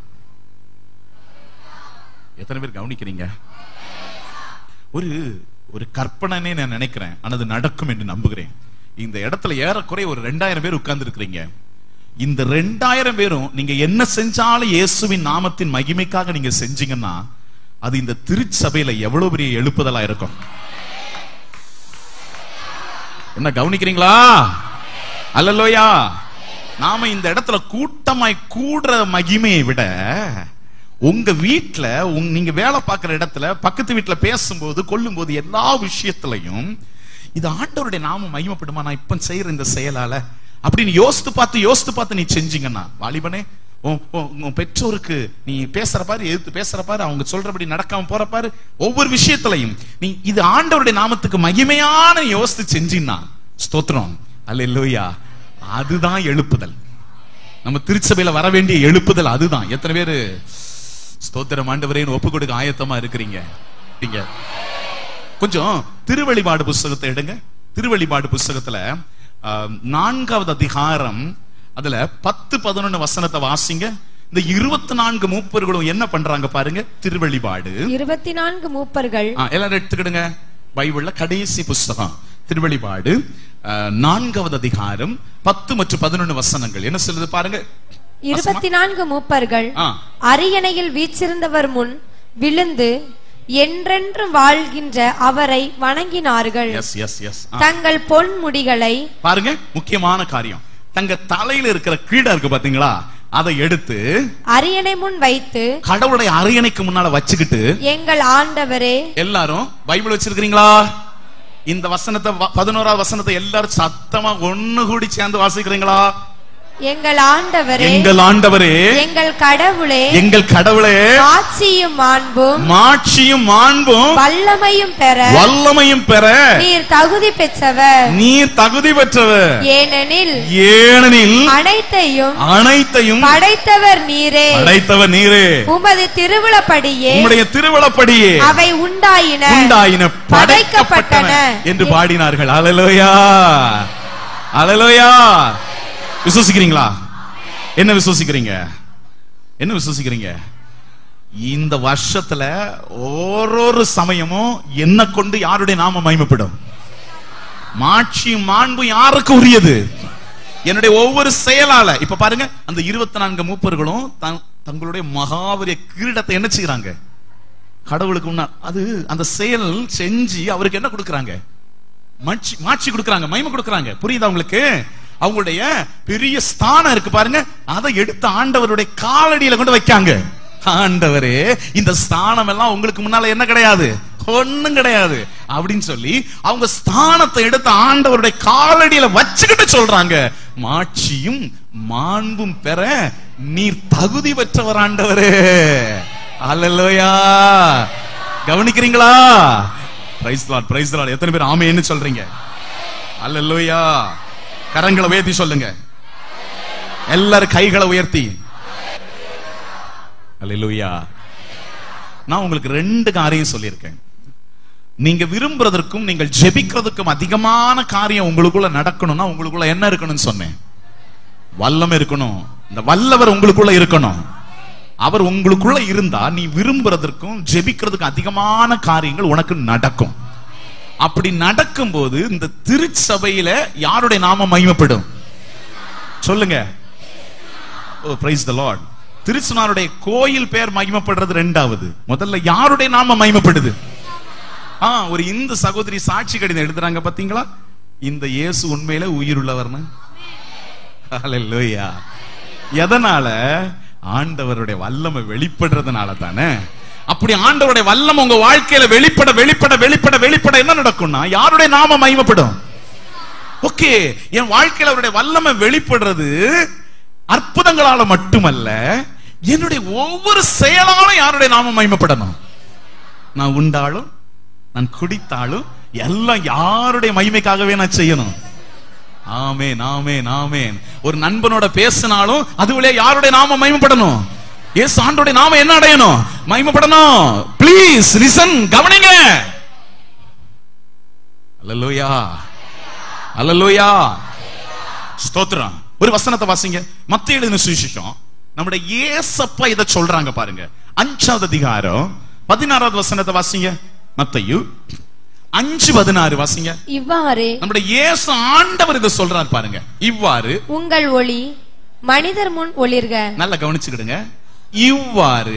எத்தனை பேர் கவனிக்கிறீங்க ஒரு ஒரு கற்பனைனே நான் நினைக்கிறேன் ஆனா அது நடக்கும் என்று நம்புகிறேன் இந்த இடத்துல ஏறக்குறைய ஒரு ரெண்டாயிரம் பேர் உட்கார்ந்து இருக்கிறீங்க இந்த ரெண்டாயிரம் பேரும் நீங்க என்ன செஞ்சாலும் இயேசுவின் நாமத்தின் மகிமைக்காக நீங்க செஞ்சீங்கன்னா அது இந்த திருச்சபையில எவ்வளவு பெரிய எழுப்புதலா இருக்கும் என்ன கவனிக்கிறீங்களா அல்லலோயா நாம இந்த இடத்துல கூட்டமாய் கூடுற மகிமையை விட உங்க வீட்ல உங்க நீங்க வேலை பார்க்கிற இடத்துல பக்கத்து வீட்ல பேசும்போது கொல்லும்போது எல்லா விஷயத்திலையும் இது ஆண்டவருடைய நாம மகிமைப்படுமா நான் இப்ப செய்யற இந்த செயலால அப்படின்னு யோசித்து பார்த்து யோசித்து பார்த்து நீ செஞ்சீங்கன்னா வாலிபனே உன் உன்- உன் பெற்றோருக்கு நீ பேசுற பாரு எதிர்த்து பேசுற பாரு அவங்க சொல்றபடி நடக்காம போற பாரு ஒவ்வொரு விஷயத்திலையும் நீ இது ஆண்டவருடைய நாமத்துக்கு மகிமையான யோசித்து செஞ்சீன்னா ஸ்தோத்திரம் அல்லேலூயா அதுதான் எழுப்புதல் நம்ம திருச்சபையில வர வேண்டிய எழுப்புதல் அதுதான் எத்தனை பேரு ஸ்தோத்திரம் ஆண்டவரேன்னு ஒப்பு கொடுக்க ஆயத்தமா இருக்கிறீங்க நீங்க கொஞ்சம் திருவெளிபாடு புஸ்தகத்தை எடுங்க திருவெளிபாடு புஸ்தகத்துல ஆஹ், நான்காவது அதிகாரம் அதுல பத்து பதினொன்னு வசனத்தை வாசிங்க இந்த இருபத்தி நான்கு மூப்பர்களும் என்ன பண்றாங்க பாருங்க திருவெளிபாடு இருபத்தி நான்கு மூப்பர்கள் ஆ, எல்லாரும் எடுத்துக்கிடுங்க பைபிள்ல கடைசி புஸ்தகம் திருவெளிபாடு ஆஹ், நான்காவது அதிகாரம் பத்து மற்றும் பதினொன்னு வசனங்கள் என்ன சொல்லுது பாருங்க இருபத்தி நான்கு மூப்பர்கள் ஆ, அரியணையில் வீச்சிருந்தவர் முன் விழுந்து என்றென்றும் வாழ்கின்ற அவரை வணங்கினார்கள் எஸ் எஸ் எஸ் ஆ. தங்கள் பொன் முடிகளை பாருங்க முக்கியமான காரியம் தங்க தலையில இருக்கிற கீழே இருக்கு பாத்தீங்களா அதை எடுத்து அரியணை முன் வைத்து கடவுளுடைய அரியணைக்கு முன்னால வச்சுக்கிட்டு எங்கள் ஆண்டவரே எல்லாரும் பைபிள் வச்சிருக்கிறீங்களா இந்த வசனத்தை வ- பதினோராவது வசனத்தை எல்லாரும் சத்தமா ஒண்ணு கூடி சேர்ந்து வாசிக்கிறீங்களா எங்கள் ஆண்டவரே எங்கள் ஆண்டவரே எங்கள் கடவுளே எங்கள் கடவுளே ஆட்சியும் மாண்பும் மாட்சியும் மாண்பும் வல்லமையும் பெற வல்லமையும் பெற நீர் தகுதி பெற்றவர் நீர் தகுதி பெற்றவர் ஏனெனில் ஏனெனில் அனைத்தையும் அனைத்தையும் படைத்தவர் நீரே படைத்தவர் நீரே உமது திருவிழப்படியே உம்முடைய திருவிழப்படியே அவை உண்டாயின உண்டாயின படைக்கப்பட்டன படைக்கப்பட்டன என்று பாடினார்கள் அலலோயா அலலோயா விசுவசிக்கிறீங்களா என்ன விசுவசிக்கிறீங்க என்ன விசுவசிக்கிறீங்க இந்த வருஷத்துல ஓரொரு சமயமும் என்ன கொண்டு யாருடைய நாம மகிமைப்படும் மாட்சி மாண்பு யாருக்கு உரியது என்னுடைய ஒவ்வொரு செயலால இப்ப பாருங்க அந்த இருபத்தி நான்கு மூப்பர்களும் தங்- தங்களுடைய மகாவரிய கிரீடத்தை என்ன செய்யறாங்க கடவுளுக்கு முன்னா அது அந்த செயல் செஞ்சு அவருக்கு என்ன கொடுக்கறாங்க மாட்சி மாட்சி கொடுக்கறாங்க மகிமை கொடுக்கறாங்க புரியுதா உங்களுக்கு அவங்களுடைய பெரிய ஸ்தானம் இருக்கு பாருங்க அதை எடுத்து ஆண்டவருடைய காலடியில கொண்டு வைக்காங்க ஆண்டவரே இந்த ஸ்தானம் எல்லாம் உங்களுக்கு முன்னால என்ன கிடையாது ஒண்ணும் கிடையாது அப்படின்னு சொல்லி அவங்க ஸ்தானத்தை எடுத்து ஆண்டவருடைய காலடியில வச்சுக்கிட்டு சொல்றாங்க மாட்சியும் மாண்பும் பெற நீர் தகுதி பெற்றவர் ஆண்டவரே அல்லேலூயா கவனிக்கிறீங்களா பிரைஸ் லார்ட் பிரைஸ் லார்ட் எத்தனை பேர் ஆமேன்னு சொல்றீங்க அல்லேலூயா கரங்களை உயர்த்தி சொல்லுங்க எல்லாரும் கைகளை உயர்த்தி அல்லேலூயா நான் உங்களுக்கு ரெண்டு காரியம் சொல்லியிருக்கேன் நீங்க விரும்புறதற்கும் நீங்கள் ஜெபிக்கிறதுக்கும் அதிகமான காரியம் உங்களுக்குள்ள நடக்கணும்னா உங்களுக்குள்ள என்ன இருக்கணும்னு சொன்னேன் வல்லம் இருக்கணும் இந்த வல்லவர் உங்களுக்குள்ள இருக்கணும் அவர் உங்களுக்குள்ள இருந்தா நீ விரும்புறதற்கும் ஜெபிக்கிறதுக்கும் அதிகமான காரியங்கள் உனக்கு நடக்கும் அப்படி நடக்கும்போது இந்த திருச்சபையில யாருடைய நாமம் மகிமைப்படும் சொல்லுங்க ஓ பிரைஸ் த லார்ட் திருச்சுனாருடைய கோயில் பேர் மகிமைப்படுறது ரெண்டாவது முதல்ல யாருடைய நாம மகிமைப்படுது ஆ ஒரு இந்து சகோதரி சாட்சி கடிதம் எழுதுறாங்க பாத்தீங்களா இந்த இயேசு உண்மையில உயிருள்ளவர்னு ஹalleluya எதனால ஆண்டவருடைய வல்லமை வெளிப்படுறதுனால தானே அப்படி ஆண்டவருடைய வல்லம் உங்க வாழ்க்கையில வெளிப்பட வெளிப்பட வெளிப்பட வெளிப்பட என்ன நடக்கும்னா யாருடைய நாம மகிமைப்படும் ஓகே என் வாழ்க்கையில அவருடைய வல்லமை வெளிப்படுறது அற்புதங்களால மட்டுமல்ல என்னுடைய ஒவ்வொரு செயலாலும் யாருடைய நாமம் மகிமைப்படணும் நான் உண்டாலும் நான் குடித்தாலும் எல்லாம் யாருடைய மகிமைக்காகவே நான் செய்யணும் ஆமேன் ஆமேன் ஆமேன் ஒரு நண்பனோட பேசினாலும் அது வழியா யாருடைய நாம மகிமைப்படணும் ஏசு ஆண்டோட நாம என்ன அடையணும் மகிமைப்படணும் ப்ளீஸ் லிசன் கவனிங்க அல்லேலூயா அல்லேலூயா ஸ்தோத்திரம் ஒரு வசனத்தை வாசிங்க மத்திய எழுதின சுவிசேஷம் நம்முடைய ஏசப்பா இத சொல்றாங்க பாருங்க அஞ்சாவது அதிகாரம் பதினாறாவது வசனத்தை வாசிங்க மத்தையு அஞ்சு பதினாறு வாசிங்க இவ்வாறு நம்முடைய இயேசு ஆண்டவர் இதை சொல்றாரு பாருங்க இவ்வாறு உங்கள் ஒளி மனிதர் முன் ஒளிர்க நல்லா கவனிச்சுக்கிடுங்க இவ்வாறு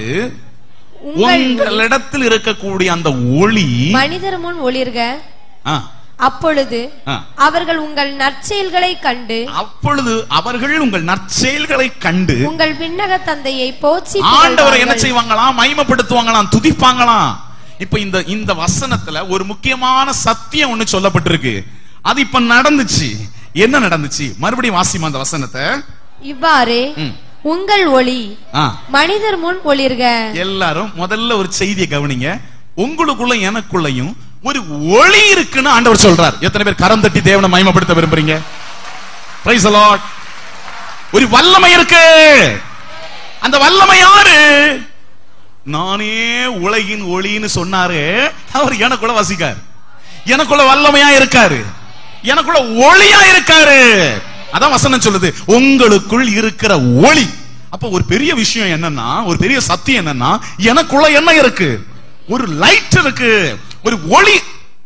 உங்கள் உங்களிடத்தில் இருக்கக்கூடிய அந்த ஒளி மனிதர் முன் ஒளிர்க ஆ, அப்பொழுது ஆ. அவர்கள் உங்கள் நற்செயல்களை கண்டு அப்பொழுது அவர்கள் உங்கள் நற்செயல்களை கண்டு உங்கள் விண்ணக தந்தையை போற்றி ஆண்டவரை என்ன புகழ்வார்கள். செய்வாங்களாம் மகிமைப்படுத்துவாங்களாம் துதிப்பாங்களாம் இப்ப இந்த இந்த வசனத்துல ஒரு முக்கியமான சத்தியம் ஒண்ணு சொல்லப்பட்டிருக்கு அது இப்ப நடந்துச்சு என்ன நடந்துச்சு மறுபடியும் வாசிமா அந்த வசனத்தை இவ்வாறு ம். உங்கள் ஒளி ஆ, மனிதர் முன் ஒளிர்க எல்லாரும் முதல்ல ஒரு செய்தியை கவனிங்க உங்களுக்குள்ள எனக்குள்ளயும் ஒரு ஒளி இருக்குன்னு ஆண்டவர் சொல்றார் எத்தனை பேர் கரம் தட்டி தேவனை மகிமைப்படுத்த விரும்புறீங்க Praise the Lord. ஒரு வல்லமை இருக்கு அந்த வல்லமை யாரு நானே உலகின் ஒளின்னு சொன்னாரு அவர் எனக்குள்ள வசிக்கார் எனக்குள்ள வல்லமையா இருக்காரு எனக்குள்ள ஒளியா இருக்காரு அதான் வசனம் சொல்லுது உங்களுக்குள் இருக்கிற ஒளி அப்ப ஒரு பெரிய விஷயம் என்னன்னா ஒரு பெரிய சத்தியம் என்னன்னா எனக்குள்ள என்ன இருக்கு ஒரு லைட் இருக்கு ஒரு ஒளி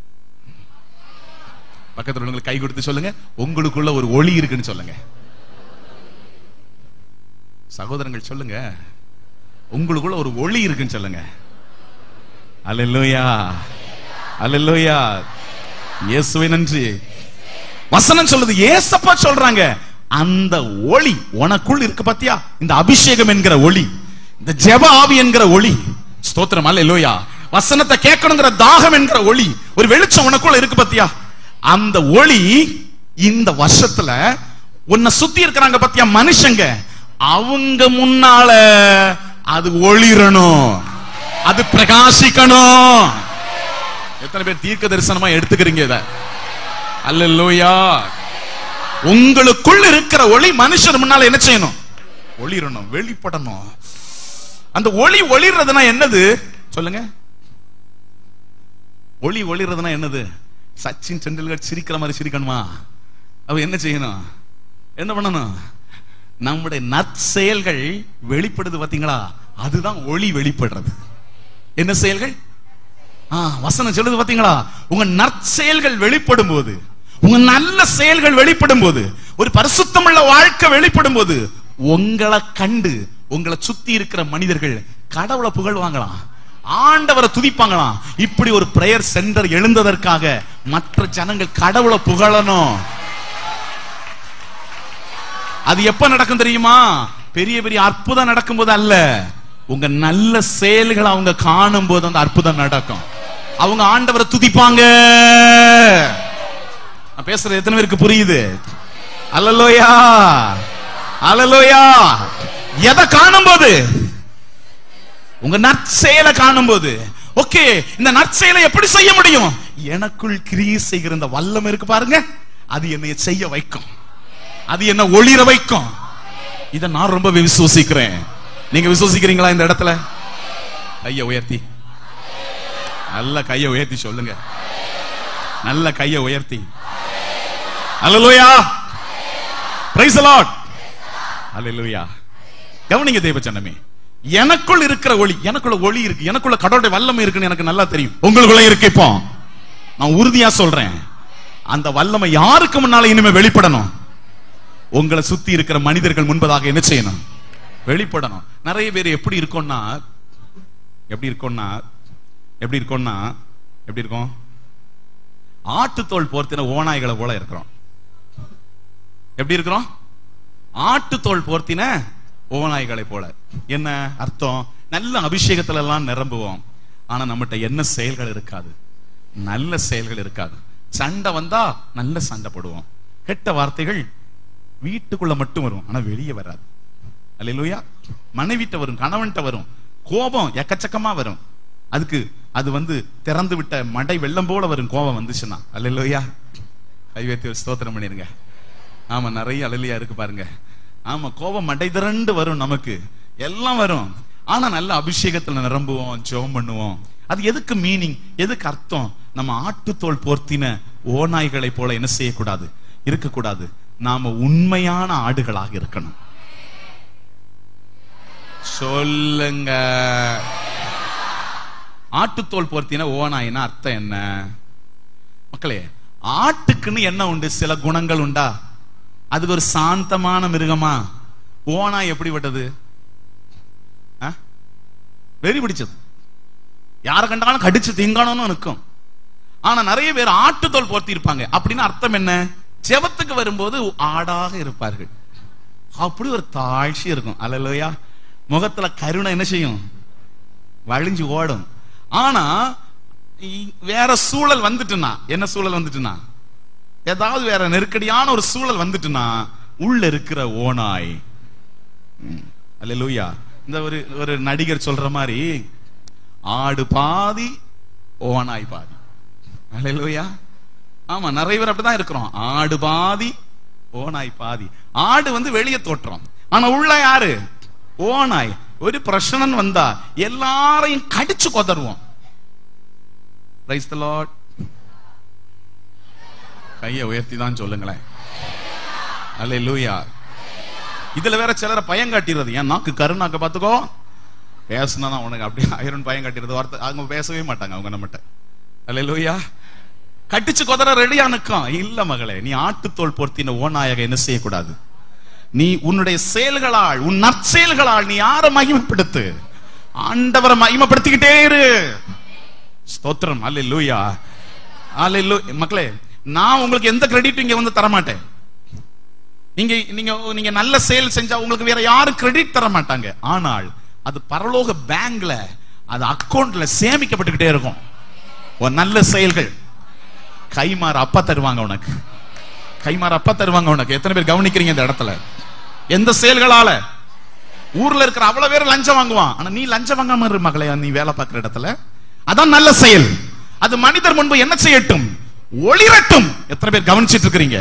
பக்கத்துல உள்ளவங்களுக்கு கை கொடுத்து சொல்லுங்க உங்களுக்குள்ள ஒரு ஒளி இருக்குன்னு சொல்லுங்க சகோதரங்கள் சொல்லுங்க உங்களுக்குள்ள ஒரு ஒளி இருக்குன்னு சொல்லுங்க அல்லேலூயா அல்லேலூயா இயேசுவே நன்றி வசனம் சொல்லுது ஏசப்பா சொல்றாங்க அந்த ஒளி உனக்குள் இருக்கு பாத்தியா இந்த அபிஷேகம் என்கிற ஒளி இந்த ஜெப ஆவி என்கிற ஒளி ஸ்தோத்திரம் அல்லேலூயா வசனத்தை கேட்கணுங்கிற தாகம் என்கிற ஒளி ஒரு வெளிச்சம் உனக்குள்ள இருக்கு பாத்தியா அந்த ஒளி இந்த வருஷத்துல உன்னை சுத்தி இருக்கிறாங்க பாத்தியா மனுஷங்க அவங்க முன்னால அது ஒளிரணும் அது பிரகாசிக்கணும் எத்தனை பேர் தீர்க்க தரிசனமா எடுத்துக்கிறீங்க இத அல்லேலூயா உங்களுக்குள் இருக்கிற ஒளி மனுஷர் முன்னால என்ன செய்யணும் ஒளிரணும் வெளிப்படணும் அந்த ஒளி ஒளிர்றதுனா என்னது சொல்லுங்க ஒளி ஒளிர்றதுனா என்னது சச்சின் டெண்டுல்கர் சிரிக்கிற மாதிரி சிரிக்கணுமா அவ என்ன செய்யணும் என்ன பண்ணணும் நம்முடைய நற்செயல்கள் வெளிப்படுது பாத்தீங்களா அதுதான் ஒளி வெளிப்படுறது என்ன செயல்கள் ஆ, வசனம் சொல்லுது பாத்தீங்களா உங்க நற்செயல்கள் வெளிப்படும் போது உங்க நல்ல செயல்கள் வெளிப்படும் போது ஒரு பரிசுத்தமுள்ள வாழ்க்கை வெளிப்படும் போது உங்களை கண்டு உங்களை சுத்தி இருக்கிற மனிதர்கள் கடவுளை புகழ்வாங்களாம் ஆண்டவரை துதிப்பாங்களாம் இப்படி ஒரு பிரேயர் சென்டர் எழுந்ததற்காக மற்ற ஜனங்கள் கடவுளை புகழணும் அது எப்ப நடக்கும் தெரியுமா பெரிய பெரிய அற்புதம் நடக்கும்போது அல்ல உங்க நல்ல செயல்களை அவங்க காணும் போது அந்த அற்புதம் நடக்கும் அவங்க ஆண்டவரை துதிப்பாங்க நான் பேசுறது எத்தனை பேருக்கு புரியுது அல்லலோயா அல்லலோயா எதை காணும் போது உங்க நற்செயலை காணும் போது ஓகே இந்த நற்செயலை எப்படி செய்ய முடியும் எனக்குள் கிரியை செய்கிற இந்த வல்லம் இருக்கு பாருங்க அது என்னை செய்ய வைக்கும் அது என்ன ஒளிர வைக்கும் இத நான் ரொம்ப விசுவசிக்கிறேன் நீங்க விசுவசிக்கிறீங்களா இந்த இடத்துல கைய உயர்த்தி நல்ல கைய உயர்த்தி சொல்லுங்க நல்ல கைய உயர்த்தி அல்லேலூயா பிரைஸ் லார்ட் அல்லேலூயா கவனிங்க தேவ சன்னமே எனக்குள் இருக்கிற ஒளி எனக்குள்ள ஒளி இருக்கு எனக்குள்ள கடவுளுடைய வல்லமை இருக்குன்னு எனக்கு நல்லா தெரியும் உங்களுக்குள்ள இருக்கு இப்போ நான் உறுதியா சொல்றேன் அந்த வல்லமை யாருக்கு முன்னால இனிமே வெளிப்படணும் உங்களை சுத்தி இருக்கிற மனிதர்கள் முன்பதாக என்ன செய்யணும் வெளிப்படணும் நிறைய பேர் எப்படி இருக்கோம்னா எப்படி இருக்கோம்னா எப்படி இருக்கோம்னா எப்படி இருக்கும் ஆட்டுத்தோல் போர்த்தின ஓநாய்களை போல இருக்கிறோம் எப்படி இருக்கிறோம் ஆட்டுத்தோல் போர்த்தின ஓநாய்களை போல என்ன அர்த்தம் நல்ல அபிஷேகத்துல எல்லாம் நிரம்புவோம் ஆனா நம்மகிட்ட என்ன செயல்கள் இருக்காது நல்ல செயல்கள் இருக்காது சண்டை வந்தா நல்ல சண்டை போடுவோம் கெட்ட வார்த்தைகள் வீட்டுக்குள்ள மட்டும் வரும் ஆனா வெளியே வராது அல்லேலூயா மனைவிட்ட வரும் கணவன்கிட்ட வரும் கோபம் எக்கச்சக்கமா வரும் அதுக்கு அது வந்து திறந்து விட்ட மடை வெள்ளம் போல வரும் கோபம் வந்துச்சுன்னா அல்லேலூயா கைவேத்தி ஒரு ஸ்தோத்திரம் பண்ணிருங்க ஆமா நிறைய அலலியா இருக்கு பாருங்க ஆமா கோபம் மடை திரண்டு வரும் நமக்கு எல்லாம் வரும் ஆனா நல்ல அபிஷேகத்துல நிரம்புவோம் ஜெபம் பண்ணுவோம் அது எதுக்கு மீனிங் எதுக்கு அர்த்தம் நம்ம ஆட்டுத்தோல் போர்த்தின ஓநாய்களை போல என்ன செய்யக்கூடாது இருக்கக்கூடாது நாம உண்மையான ஆடுகளாக இருக்கணும் சொல்லுங்க ஆட்டுத்தோல் போர்த்தின ஓநாயினா அர்த்தம் என்ன மக்களே ஆட்டுக்குன்னு என்ன உண்டு சில குணங்கள் உண்டா அதுக்கு ஒரு சாந்தமான மிருகமா ஓனாய் எப்படிப்பட்டது ஆ? வெறி பிடிச்சது யார கண்டாலும் கடிச்சு திங்கணும்னு நிற்கும் ஆனா நிறைய பேர் ஆட்டுத்தோல் போர்த்தி இருப்பாங்க அப்படின்னு அர்த்தம் என்ன ஜெபத்துக்கு வரும்போது ஆடாக இருப்பார்கள் அப்படி ஒரு தாழ்ச்சி இருக்கும் அல்லையா முகத்துல கருணை என்ன செய்யும் வழிஞ்சு ஓடும் ஆனா இ- வேற சூழல் வந்துட்டுனா என்ன சூழல் வந்துட்டுனா ஏதாவது வேற நெருக்கடியான ஒரு சூழல் வந்துட்டுனா உள்ள இருக்கிற ஓனாய் அல்லேலூயா இந்த ஒரு ஒரு நடிகர் சொல்ற மாதிரி ஆடு பாதி ஓனாய் பாதி அல்லேலூயா ஆமா நிறைய பேர் அப்படிதான் இருக்கிறோம் ஆடு பாதி ஓனாய் பாதி ஆடு வந்து வெளியே தோற்றம் ஆனா உள்ள யாரு ஓனாய் ஒரு பிரச்சனை வந்தா எல்லாரையும் கடிச்சு கொதருவோம் பிரைஸ் தி லார்ட் கையை உயர்த்தி தான் சொல்லுங்களேன் அல்லேலூயா இதுல வேற சிலரை பயம் காட்டிடுறது என் நாக்கு கருநாக்க பாத்துக்கோ பேசுனா தான் உனக்கு அப்படியே ஐரன் பயம் காட்டிடுறது வார்த்தை அவங்க பேசவே மாட்டாங்க அவங்க நம்மகிட்ட அல்லேலூயா கட்டிச்சு கொதற ரெடியா நிற்கும் இல்ல மகளே நீ ஆட்டுத்தோல் பொருத்தின ஓநாயக என்ன செய்யக்கூடாது நீ உன்னுடைய செயல்களால் உன் நற்செயல்களால் நீ யாரை மகிமைப்படுத்து ஆண்டவரை மகிமைப்படுத்திக்கிட்டே இரு ஸ்தோத்திரம் அல்லேலூயா அல்லேலூயா மக்களே நான் உங்களுக்கு எந்த கிரெடிட் இங்க வந்து தர மாட்டேன் நீங்க நீங்க நீங்க நல்ல செயல் செஞ்சா உங்களுக்கு வேற யாரும் கிரெடிட் தர மாட்டாங்க ஆனால் அது பரலோக பேங்க்ல அது அக்கவுண்ட்ல சேமிக்கப்பட்டுக்கிட்டே இருக்கும் உன் நல்ல செயல்கள் கைமாறு அப்பா தருவாங்க உனக்கு கைமாறு அப்பா தருவாங்க உனக்கு எத்தனை பேர் கவனிக்கிறீங்க இந்த இடத்துல எந்த செயல்களால ஊர்ல இருக்கிற அவ்வளவு பேர் லஞ்சம் வாங்குவான் ஆனா நீ லஞ்சம் வாங்காம இரு மகளே நீ வேலை பார்க்கிற இடத்துல அதான் நல்ல செயல் அது மனிதர் முன்பு என்ன செய்யட்டும் ஒளிரட்டும் எத்தனை பேர் கவனிச்சிட்டு இருக்கிறீங்க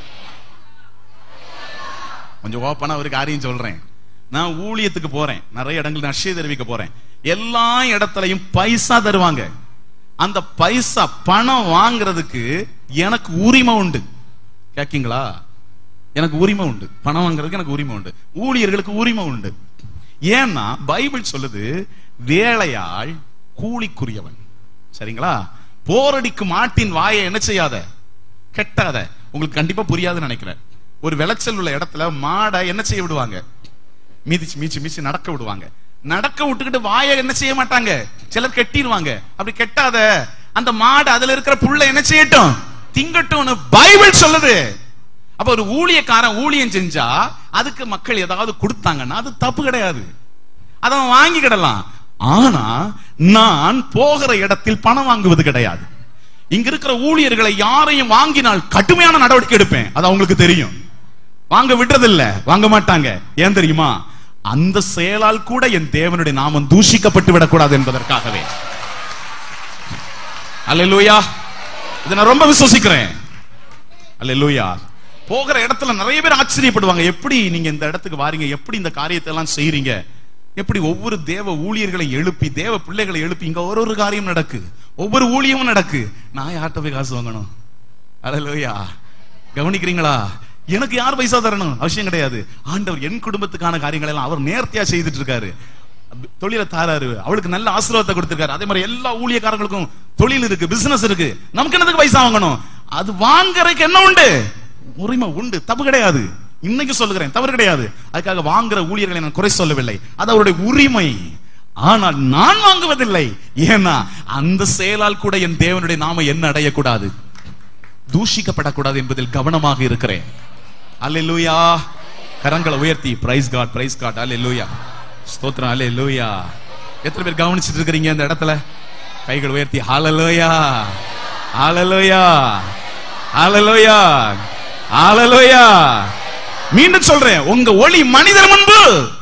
கொஞ்சம் ஓப்பனா ஒரு காரியம் சொல்றேன் நான் ஊழியத்துக்கு போறேன் நிறைய இடங்கள் நஷ்ட தெரிவிக்க போறேன் எல்லா இடத்துலயும் பைசா தருவாங்க அந்த பைசா பணம் வாங்குறதுக்கு எனக்கு உரிமை உண்டு கேக்கீங்களா எனக்கு உரிமை உண்டு பணம் வாங்குறதுக்கு எனக்கு உரிமை உண்டு ஊழியர்களுக்கு உரிமை உண்டு ஏன்னா பைபிள் சொல்லுது வேலையாள் கூலிக்குரியவன் சரிங்களா போரடிக்கும் மாட்டின் வாயை என்ன செய்யாத கெட்டாத உங்களுக்கு கண்டிப்பா புரியாதுன்னு நினைக்கிறேன் ஒரு விளைச்சல் உள்ள இடத்துல மாடை என்ன செய்ய விடுவாங்க மீதிச்சு மீச்சு மீச்சு நடக்க விடுவாங்க நடக்க விட்டுக்கிட்டு வாயை என்ன செய்ய மாட்டாங்க சிலர் கெட்டிடுவாங்க அப்படி கெட்டாத அந்த மாடு அதுல இருக்கிற புள்ள என்ன செய்யட்டும் திங்கட்டும்னு பைபிள் சொல்லுது அப்ப ஒரு ஊழியக்காரன் ஊழியம் செஞ்சா அதுக்கு மக்கள் ஏதாவது கொடுத்தாங்கன்னா அது தப்பு கிடையாது அதை அவன் வாங்கிக்கிடலாம் ஆனா நான் போகிற இடத்தில் பணம் வாங்குவது கிடையாது இங்க இருக்கிற ஊழியர்களை யாரையும் வாங்கினால் கடுமையான நடவடிக்கை எடுப்பேன் அது அவங்களுக்கு தெரியும் வாங்க விடுறதில்ல வாங்க மாட்டாங்க ஏன் தெரியுமா அந்த செயலால் கூட என் தேவனுடைய நாமம் தூஷிக்கப்பட்டு விடக்கூடாது என்பதற்காகவே அல்லேலூயா இதை நான் ரொம்ப விசுவசிக்கிறேன் அல்லேலூயா போகிற இடத்துல நிறைய பேர் ஆச்சரியப்படுவாங்க எப்படி நீங்க இந்த இடத்துக்கு வாரீங்க எப்படி இந்த காரியத்தை எல்லாம் செய்றீங்க எப்படி ஒவ்வொரு தேவ ஊழியர்களை எழுப்பி தேவ பிள்ளைகளை எழுப்பி இங்க ஒரு ஒரு காரியம் நடக்கு ஒவ்வொரு ஊழியமும் நடக்கு நான் யார்கிட்ட போய் காசு வாங்கணும் அல்லேலூயா கவனிக்கிறீங்களா எனக்கு யார் பைசா தரணும் அவசியம் கிடையாது ஆண்டவர் என் குடும்பத்துக்கான காரியங்களை எல்லாம் அவர் நேர்த்தியா செய்துட்டு இருக்காரு தொழிலை தாராரு அவளுக்கு நல்ல ஆசீர்வாதத்தை கொடுத்திருக்காரு அதே மாதிரி எல்லா ஊழியக்காரங்களுக்கும் தொழில் இருக்கு பிசினஸ் இருக்கு நமக்கு என்னதுக்கு பைசா வாங்கணும் அது வாங்குறதுக்கு என்ன உண்டு உரிமை உண்டு தப்பு கிடையாது இன்னைக்கு சொல்லுகிறேன் தவறு கிடையாது அதுக்காக வாங்குற ஊழியர்களை நான் குறை சொல்லவில்லை அது அவருடைய உரிமை ஆனால் நான் வாங்குவதில்லை ஏன்னா அந்த செயலால் கூட என் தேவனுடைய நாம என்ன அடையக்கூடாது தூஷிக்கப்படக்கூடாது என்பதில் கவனமாக இருக்கிறேன் அல்லேலூயா கரங்களை உயர்த்தி பிரைஸ் காட் பிரைஸ் காட் அல்லேலூயா ஸ்தோத்திரம் அல்லேலூயா எத்தனை பேர் கவனிச்சிட்டு இருக்கிறீங்க இந்த இடத்துல கைகள் உயர்த்தி ஹalleluya ஹalleluya ஹalleluya ஹalleluya மீண்டும் சொல்றேன் உங்க ஒளி மனிதர் முன்பு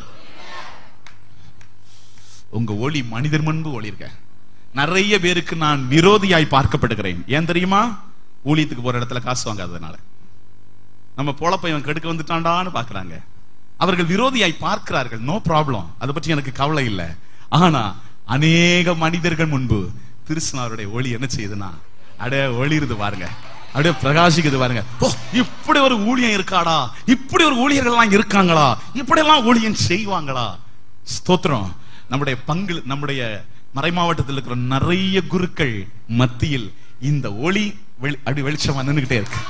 உங்க ஒளி மனிதர் முன்பு ஒளி இருக்க நிறைய பேருக்கு நான் விரோதியாய் பார்க்கப்படுகிறேன் ஏன் தெரியுமா ஊழியத்துக்கு போற இடத்துல காசு வாங்காததுனால நம்ம பொழப்ப இவன் கெடுக்க வந்துட்டான்டான்னு பாக்குறாங்க அவர்கள் விரோதியாய் பார்க்கிறார்கள் நோ ப்ராப்ளம் அதை பற்றி எனக்கு கவலை இல்லை ஆனா அநேக மனிதர்கள் முன்பு திருஸ்னாருடைய ஒளி என்ன செய்யுதுன்னா அட ஒளிருது பாருங்க அப்படியே பிரகாசிக்குது பாருங்க ஓ இப்படி ஒரு ஊழியம் இருக்காடா இப்படி ஒரு ஊழியர்கள் எல்லாம் இருக்காங்களா இப்படி எல்லாம் ஊழியம் செய்வாங்களா ஸ்தோத்திரம் நம்முடைய பங்கு நம்முடைய மறைமாவட்டத்தில் இருக்கிற நிறைய குருக்கள் மத்தியில் இந்த ஒளி வெளி- அப்படி வெளிச்சமா நின்னுகிட்டே இருக்கு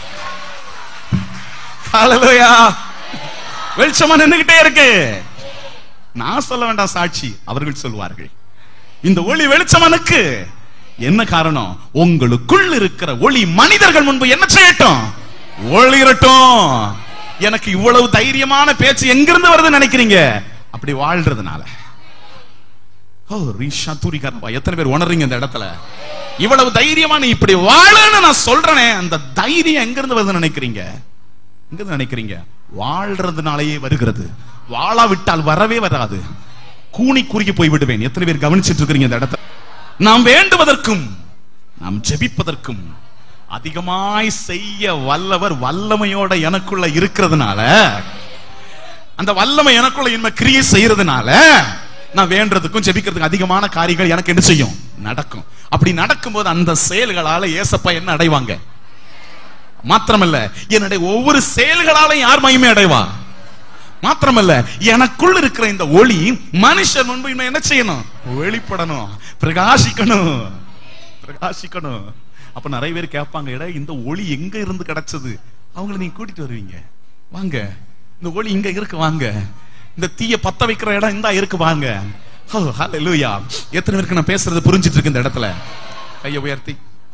ஹalleluya வெளிச்சமா நின்னுகிட்டே இருக்கு நான் சொல்ல வேண்டாம் சாட்சி அவர்கள் சொல்வார்கள் இந்த ஒளி வெளிச்சமனுக்கு என்ன காரணம் உங்களுக்குள் இருக்கிற ஒளி மனிதர்கள் முன்பு என்ன செய்யட்டும் ஒளிரட்டும் எனக்கு இவ்வளவு தைரியமான பேச்சு எங்கிருந்து வருதுன்னு நினைக்கிறீங்க அப்படி வாழ்றதுனால ஓ ரீஷா தூரிகாரப்பா எத்தனை பேர் உணர்றீங்க இந்த இடத்துல இவ்வளவு தைரியமா நீ இப்படி வாழன்னு நான் சொல்றேனே அந்த தைரியம் எங்க இருந்து வருதுன்னு நினைக்கிறீங்க எங்க இருந்து நினைக்கிறீங்க வாழ்றதுனாலேயே வருகிறது வாழாவிட்டால் வரவே வராது கூனி குறுகி போய் விடுவேன் எத்தனை பேர் கவனிச்சிட்டு இருக்கிறீங்க இந்த இடத்துல நாம் வேண்டுவதற்கும் நாம் ஜெபிப்பதற்கும் அதிகமாய் செய்ய வல்லவர் வல்லமையோட எனக்குள்ள இருக்கிறதுனால அந்த வல்லமை எனக்குள்ள இன்மை கிரியை செய்யறதுனால நான் வேண்டதுக்கும் ஜெபிக்கிறதுக்கும் அதிகமான காரியங்கள் எனக்கு என்ன செய்யும் நடக்கும் அப்படி நடக்கும்போது அந்த செயல்களால ஏசப்பா என்ன அடைவாங்க மாத்திரமல்ல என்னுடைய ஒவ்வொரு செயல்களாலும் யார் மகிமை அடைவா மாத்திரமல்ல எனக்குள் இருக்கிற இந்த ஒளி மனுஷன் முன்பு இன்னும் என்ன செய்யணும் வெளிப்படணும் பிரகாசிக்கணும் பிரகாசிக்கணும் அப்ப நிறைய பேர் கேட்பாங்க எடா இந்த ஒளி எங்க இருந்து கிடைச்சது அவங்கள நீங்க கூட்டிட்டு வருவீங்க வாங்க இந்த ஒளி இங்க இருக்கு வாங்க இந்த தீய பத்த வைக்கிற இடம் இந்தா இருக்கு வாங்க ஓ, ஹalleluya. எத்தனை பேருக்கு நான் பேசுறது புரிஞ்சிட்டு இருக்கு இந்த இடத்துல கையை உயர்த்தி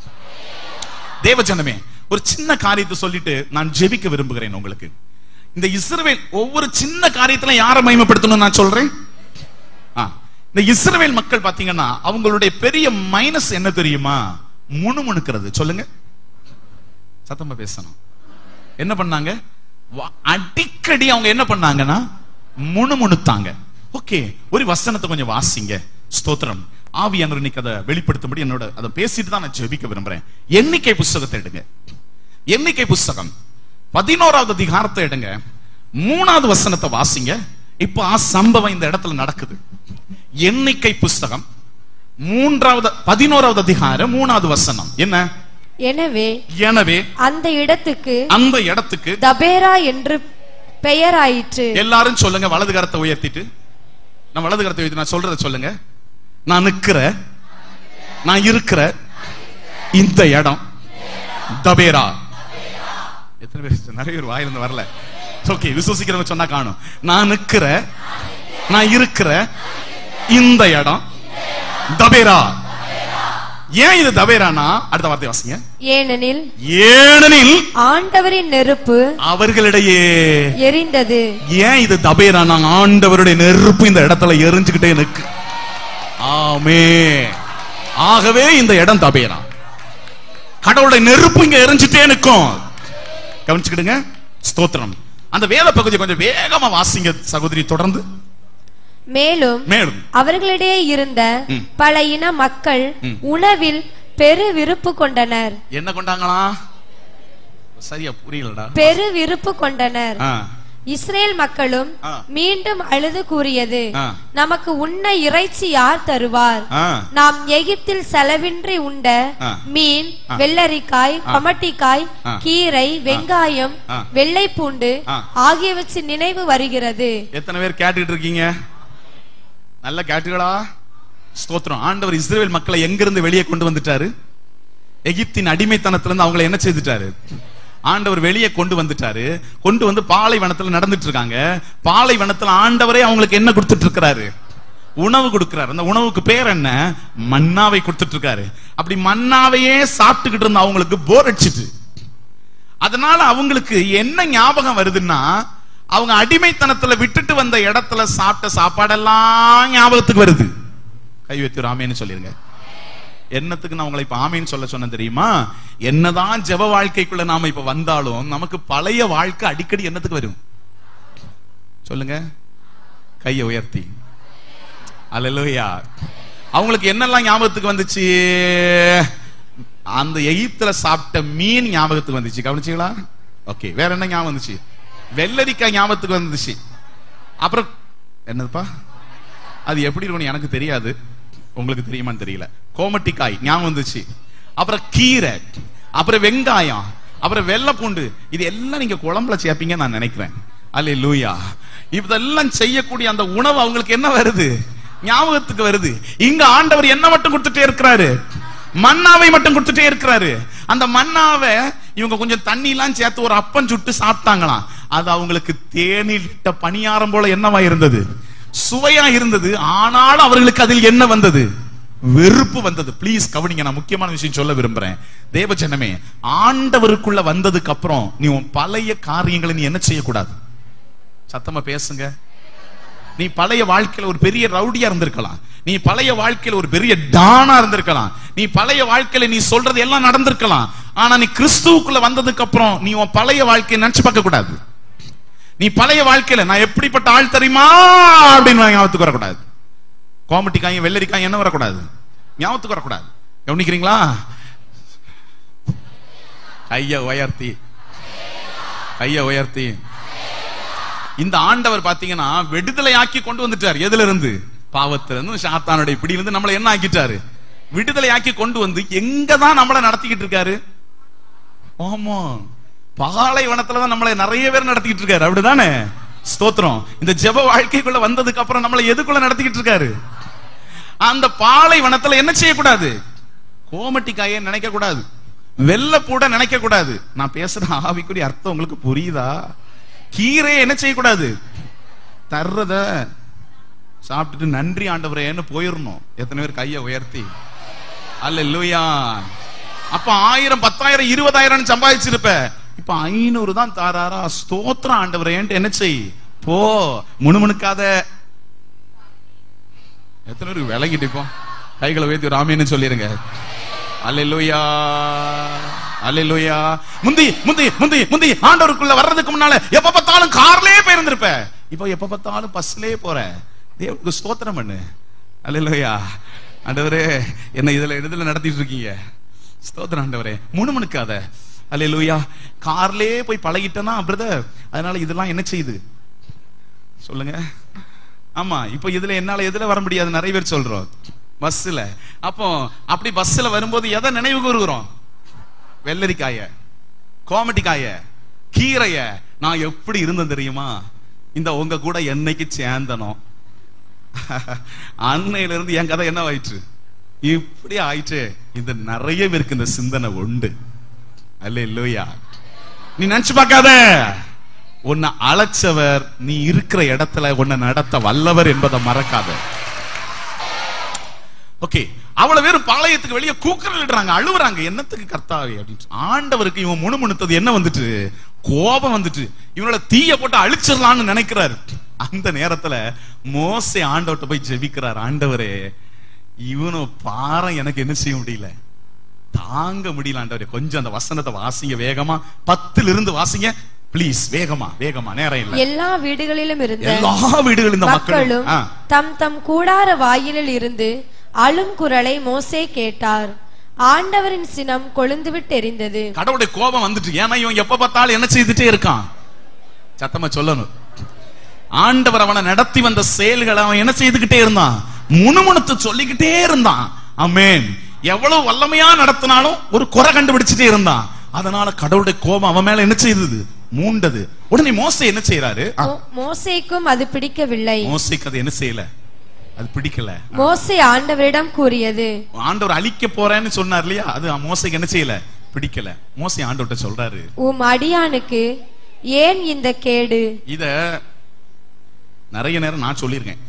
தேவஜனமே ஒரு சின்ன காரியத்தை சொல்லிட்டு நான் ஜெபிக்க விரும்புகிறேன் உங்களுக்கு இந்த இஸ்ரவேல் ஒவ்வொரு சின்ன காரியத்துல யாரை மகிமைப்படுத்தணும் நான் சொல்றேன் ஆ, இந்த இஸ்ரவேல் மக்கள் பாத்தீங்கன்னா அவங்களுடைய பெரிய மைனஸ் என்ன தெரியுமா முணுமுணுக்கிறது சொல்லுங்க சத்தமா பேசணும் என்ன பண்ணாங்க வா- அடிக்கடி அவங்க என்ன பண்ணாங்கன்னா முணுமுணுத்தாங்க ஓகே ஒரு வசனத்தை கொஞ்சம் வாசிங்க ஸ்தோத்திரம் ஆவியானவர் இன்னைக்கு அதை வெளிப்படுத்தும்படி என்னோட அதை பேசிட்டு தான் நான் ஜெபிக்க விரும்புறேன் எண்ணிக்கை புஸ்தகத்தை எடுங்க எண்ணிக்கை புஸ்தகம் பதினோராவது அதிகாரத்தை எடுங்க மூணாவது வசனத்தை வாசிங்க இப்போ ஆ சம்பவம் இந்த இடத்துல நடக்குது எண்ணிக்கை புஸ்தகம் மூன்றாவது பதினோராவது அதிகாரம் மூணாவது வசனம் என்ன எனவே எனவே அந்த இடத்துக்கு அந்த இடத்துக்கு தபேரா என்று பெயராயிற்று எல்லாரும் சொல்லுங்க வலது கரத்தை உயர்த்திட்டு நான் வலது கரத்தை உயர்த்தி நான் சொல்றத சொல்லுங்க நான் நிக்கிற நான் இருக்கிற இந்த இடம் தபேரா எத்தனை பேர் நிறைய பேர் வாயிலிருந்து வரல ஓகே விசுவசிக்கிறவங்க சொன்னா காணும் நான் நிக்கிற நான் இருக்கிற இந்த இடம் தபேரா ஏன் இது தபேரானா அடுத்த வார்த்தை வாசிங்க ஏனெனில் ஏனெனில் ஆண்டவரின் நெருப்பு அவர்களிடையே எரிந்தது ஏன் இது தபேரா நாங்க ஆண்டவருடைய நெருப்பு இந்த இடத்துல எரிஞ்சுக்கிட்டே நிற்கு ஆமே ஆகவே இந்த இடம் தபேரா கடவுளுடைய நெருப்பு இங்க எரிஞ்சுட்டே நிற்கும் கவனிச்சுக்கிடுங்க ஸ்தோத்திரம் அந்த வேத பகுதியை கொஞ்சம் வேகமா வாசிங்க சகோதரி தொடர்ந்து மேலும் மேலும் அவர்களிடையே இருந்த ம். பல இன மக்கள் ம். உணவில் பெரு விருப்பு கொண்டனர் என்ன கொண்டாங்களா சரியா புரியலடா பெரு விருப்பு கொண்டனர் ஆ, இஸ்ரேல் மக்களும் ஆ. மீண்டும் அழுது கூறியது ஆ. நமக்கு உண்ண இறைச்சி யார் தருவார் ஆ. நாம் எகிப்தில் செலவின்றி உண்ட ஆ. மீன் ஆ. வெள்ளரிக்காய் ஆ. கமட்டிக்காய் ஆ. கீரை வெங்காயம் ஆ. வெள்ளை பூண்டு ஆ. ஆகியவற்றின் நினைவு வருகிறது எத்தனை பேர் கேட்டுக்கிட்டு இருக்கீங்க நல்லா கேட்டுகளா ஸ்தோத்திரம் ஆண்டவர் இஸ்ரேல் மக்களை எங்கிருந்து வெளியே கொண்டு வந்துட்டாரு எகிப்தின் அடிமைத்தனத்திலிருந்து அவங்களை என்ன செய்துட்டாரு ஆண்டவர் வெளியே கொண்டு வந்துட்டாரு கொண்டு வந்து பாலைவனத்துல நடந்துட்டு இருக்காங்க பாலைவனத்துல ஆண்டவரே அவங்களுக்கு என்ன கொடுத்துட்டு இருக்கிறாரு உணவு கொடுக்கிறாரு அந்த உணவுக்கு பேர் என்ன மன்னாவை கொடுத்துட்டு இருக்காரு அப்படி மன்னாவையே சாப்பிட்டுக்கிட்டு இருந்த அவங்களுக்கு போர் அடிச்சிட்டு அதனால அவங்களுக்கு என்ன ஞாபகம் வருதுன்னா அவங்க அடிமைத்தனத்துல விட்டுட்டு வந்த இடத்துல சாப்பிட்ட சாப்பாடெல்லாம் ஞாபகத்துக்கு வருது கை வைத்து ராமேன்னு சொல்லிருங்க என்னத்துக்கு நான் உங்களை இப்ப ஆமேன்னு சொல்ல சொன்னேன் தெரியுமா என்னதான் ஜெப வாழ்க்கைக்குள்ள நாம இப்ப வந்தாலும் நமக்கு பழைய வாழ்க்கை அடிக்கடி என்னத்துக்கு வரும் சொல்லுங்க கையை உயர்த்தி அல்லேலூயா அவங்களுக்கு என்னெல்லாம் ஞாபகத்துக்கு வந்துச்சு அந்த எகிப்துல சாப்பிட்ட மீன் ஞாபகத்துக்கு வந்துச்சு கவனிச்சீங்களா ஓகே வேற என்ன ஞாபகம் வந்துச்சு வெள்ளரிக்காய் ஞாபகத்துக்கு வந்துச்சு அப்புறம் என்னதுப்பா அது எப்படி இருக்கும்னு எனக்கு தெரியாது உங்களுக்கு தெரியுமான்னு தெரியல கோமட்டிக்காய் ஞாபகம் வந்துச்சு அப்புறம் கீரை அப்புறம் வெங்காயம் அப்புறம் வெள்ளை பூண்டு இது எல்லாம் நீங்க குழம்புல சேர்ப்பீங்கன்னு நான் நினைக்கிறேன் அல்லே லூயா இதெல்லாம் செய்யக்கூடிய அந்த உணவு அவங்களுக்கு என்ன வருது ஞாபகத்துக்கு வருது இங்க ஆண்டவர் என்ன மட்டும் கொடுத்துட்டே இருக்கிறாரு மன்னாவை மட்டும் கொடுத்துட்டே இருக்கிறாரு அந்த மன்னாவை இவங்க கொஞ்சம் தண்ணி எல்லாம் சேர்த்து ஒரு அப்பம் சுட்டு சாப்பிட்டாங்களாம் அது அவங்களுக்கு தேநீர் இட்ட பணியாரம் போல என்னவா இருந்தது சுவையா இருந்தது ஆனாலும் அவர்களுக்கு அதில் என்ன வந்தது வெறுப்பு வந்தது ப்ளீஸ் கவனிங்க நான் முக்கியமான விஷயம் சொல்ல விரும்புறேன் தேவ ஜனமே ஆண்டவருக்குள்ள வந்ததுக்கு அப்புறம் நீ உன் பழைய காரியங்களை நீ என்ன செய்யக்கூடாது சத்தமா பேசுங்க நீ பழைய வாழ்க்கையில ஒரு பெரிய ரவுடியா இருந்திருக்கலாம் நீ பழைய வாழ்க்கையில ஒரு பெரிய டானா இருந்திருக்கலாம் நீ பழைய வாழ்க்கையில நீ சொல்றது எல்லாம் நடந்திருக்கலாம் ஆனா நீ கிறிஸ்துவுக்குள்ள வந்ததுக்கு அப்புறம் நீ உன் பழைய வாழ்க்கையை நினைச்சு பார்க்க கூடாது நீ பழைய வாழ்க்கையில நான் எப்படிப்பட்ட ஆள் தெரியுமா அப்படின்னு ஞாபகத்துக்கு வரக்கூடாது கோமட்டிக்காயும் வெள்ளரிக்காயும் என்ன வரக்கூடாது ஞாபகத்துக்கு வரக்கூடாது கவனிக்கிறீங்களா கைய உயர்த்தி கைய உயர்த்தி இந்த ஆண்டவர் பாத்தீங்கன்னா விடுதலை ஆக்கி கொண்டு வந்துட்டார் எதுல இருந்து பாவத்துல இருந்து சாத்தானுடைய பிடியிலிருந்து நம்மளை என்ன ஆக்கிட்டாரு விடுதலை ஆக்கி கொண்டு வந்து எங்க தான் நம்மளை நடத்திக்கிட்டு இருக்காரு ஆமா பாலைவனத்துல தான் நம்மளை நிறைய பேர் நடத்திக்கிட்டு இருக்காரு அப்படிதானே ஸ்தோத்திரம் இந்த ஜெப வாழ்க்கைக்குள்ள வந்ததுக்கு அப்புறம் நம்மளை எதுக்குள்ள நடத்திக்கிட்டு இருக்காரு அந்த பாலைவனத்துல என்ன செய்யக்கூடாது கோமட்டிக்காயை நினைக்க கூடாது வெள்ள கூட நினைக்க கூடாது நான் பேசுற ஆவிக்குரிய அர்த்தம் உங்களுக்கு புரியுதா கீரை என்ன செய்யக்கூடாது தர்றத சாப்பிட்டுட்டு நன்றி ஆண்டவரேன்னு போயிடணும் எத்தனை பேர் கையை உயர்த்தி அல்ல அப்ப ஆயிரம் பத்தாயிரம் இருபதாயிரம் சம்பாதிச்சிருப்ப இப்ப ஐநூறு தான் தாராரா ஸ்தோத்திரம் ஆண்டவரேன்ட்டு என்ன செய் போ முணுமுணுக்காத எத்தனை பேருக்கு விளங்கிட்டு இப்போ கைகளை வைத்து ராமேன்னு சொல்லிருங்க அல்லேலூயா அல்லேலூயா முந்தி முந்தி முந்தி முந்தி ஆண்டவருக்குள்ள வர்றதுக்கு முன்னால எப்ப பார்த்தாலும் கார்லயே போயிருந்திருப்ப இப்போ எப்ப பார்த்தாலும் பஸ்லயே போற தேவனுக்கு ஸ்தோத்திரம் பண்ணு அல்லேலூயா ஆண்டவரே என்ன இதுல இதுல நடத்திட்டு இருக்கீங்க ஸ்தோத்திரம் ஆண்டவரே முணுமுணுக்காத அல்லேலூயா கார்லயே போய் பழகிட்டனா பிரதர் அதனால இதெல்லாம் என்ன செய்யுது சொல்லுங்க ஆமா இப்போ இதுல என்னால எதுல வர முடியாது நிறைய பேர் சொல்றோம் பஸ்ல அப்போ அப்படி பஸ்ல வரும்போது எதை நினைவு கூறுகிறோம் வெள்ளரிக்காய கோமட்டிக்காய கீரைய நான் எப்படி இருந்தேன் தெரியுமா இந்த உங்க கூட என்னைக்கு சேர்ந்தனோ அன்னையில இருந்து என் கதை என்ன ஆயிற்று இப்படி ஆயிற்று இந்த நிறைய பேருக்கு இந்த சிந்தனை உண்டு அல்ல இல்லையா நீ நினைச்சு பார்க்காத உன்னை அழைச்சவர் நீ இருக்கிற இடத்துல உன்னை நடத்த வல்லவர் என்பதை மறக்காத ஓகே அவ்வளவு பேரும் பாளையத்துக்கு வெளியே கூக்குரலிடுறாங்க அழுவுறாங்க என்னத்துக்கு கர்த்தாவே அப்படின்னு ஆண்டவருக்கு இவன் முணுமுணுத்தது என்ன வந்துட்டு கோபம் வந்துட்டு இவனோட தீய போட்டு அழிச்சிடலாம்னு நினைக்கிறாரு அந்த நேரத்துல மோசே ஆண்டவர்கிட்ட போய் ஜெபிக்கிறார் ஆண்டவரே இவனும் பாரம் எனக்கு என்ன செய்ய முடியல தாங்க முடியல ஆண்டவரே கொஞ்சம் அந்த வசனத்தை வாசிங்க வேகமா பத்துல இருந்து வாசிங்க ப்ளீஸ் வேகமா வேகமா நேரம் இல்ல எல்லா வீடுகளிலும் இருந்த எல்லா வீடுகளும் இந்த மக்களும் மக்களும் ஆ. தம் தம் கூடார வாயிலில் இருந்து அழும் குரலை மோசே கேட்டார் ஆண்டவரின் சினம் கொழுந்துவிட்டு எரிந்தது கடவுளுடைய கோபம் வந்துட்டு ஏன்னா இவன் எப்ப பார்த்தாலும் என்ன செய்துட்டே இருக்கான் சத்தமா சொல்லணும் ஆண்டவர் அவனை நடத்தி வந்த செயல்களை அவன் என்ன செய்துகிட்டே இருந்தான் முணுமுணுத்து சொல்லிக்கிட்டே இருந்தான் அமேன் எவ்வளவு வல்லமையா நடத்தினாலும் ஒரு குறை கண்டுபிடிச்சிட்டே இருந்தான் அதனால கடவுளுடைய கோபம் அவன் மேல என்ன செய்தது மூண்டது உடனே மோசே என்ன செய்யறாரு ஆ, மோ- மோசேக்கும் அது பிடிக்கவில்லை மோசேக்கு அது என்ன செய்யல அது பிடிக்கல மோசே ஆண்டவரிடம் கூறியது ஆண்டவர் அழிக்க போறேன்னு சொன்னார் இல்லையா அது மோசைக்கு என்ன செய்யல பிடிக்கல மோசே ஆண்டவர்கிட்ட சொல்றாரு உம் அடியானுக்கு ஏன் இந்த கேடு இத நிறைய நேரம் நான் சொல்லியிருக்கேன்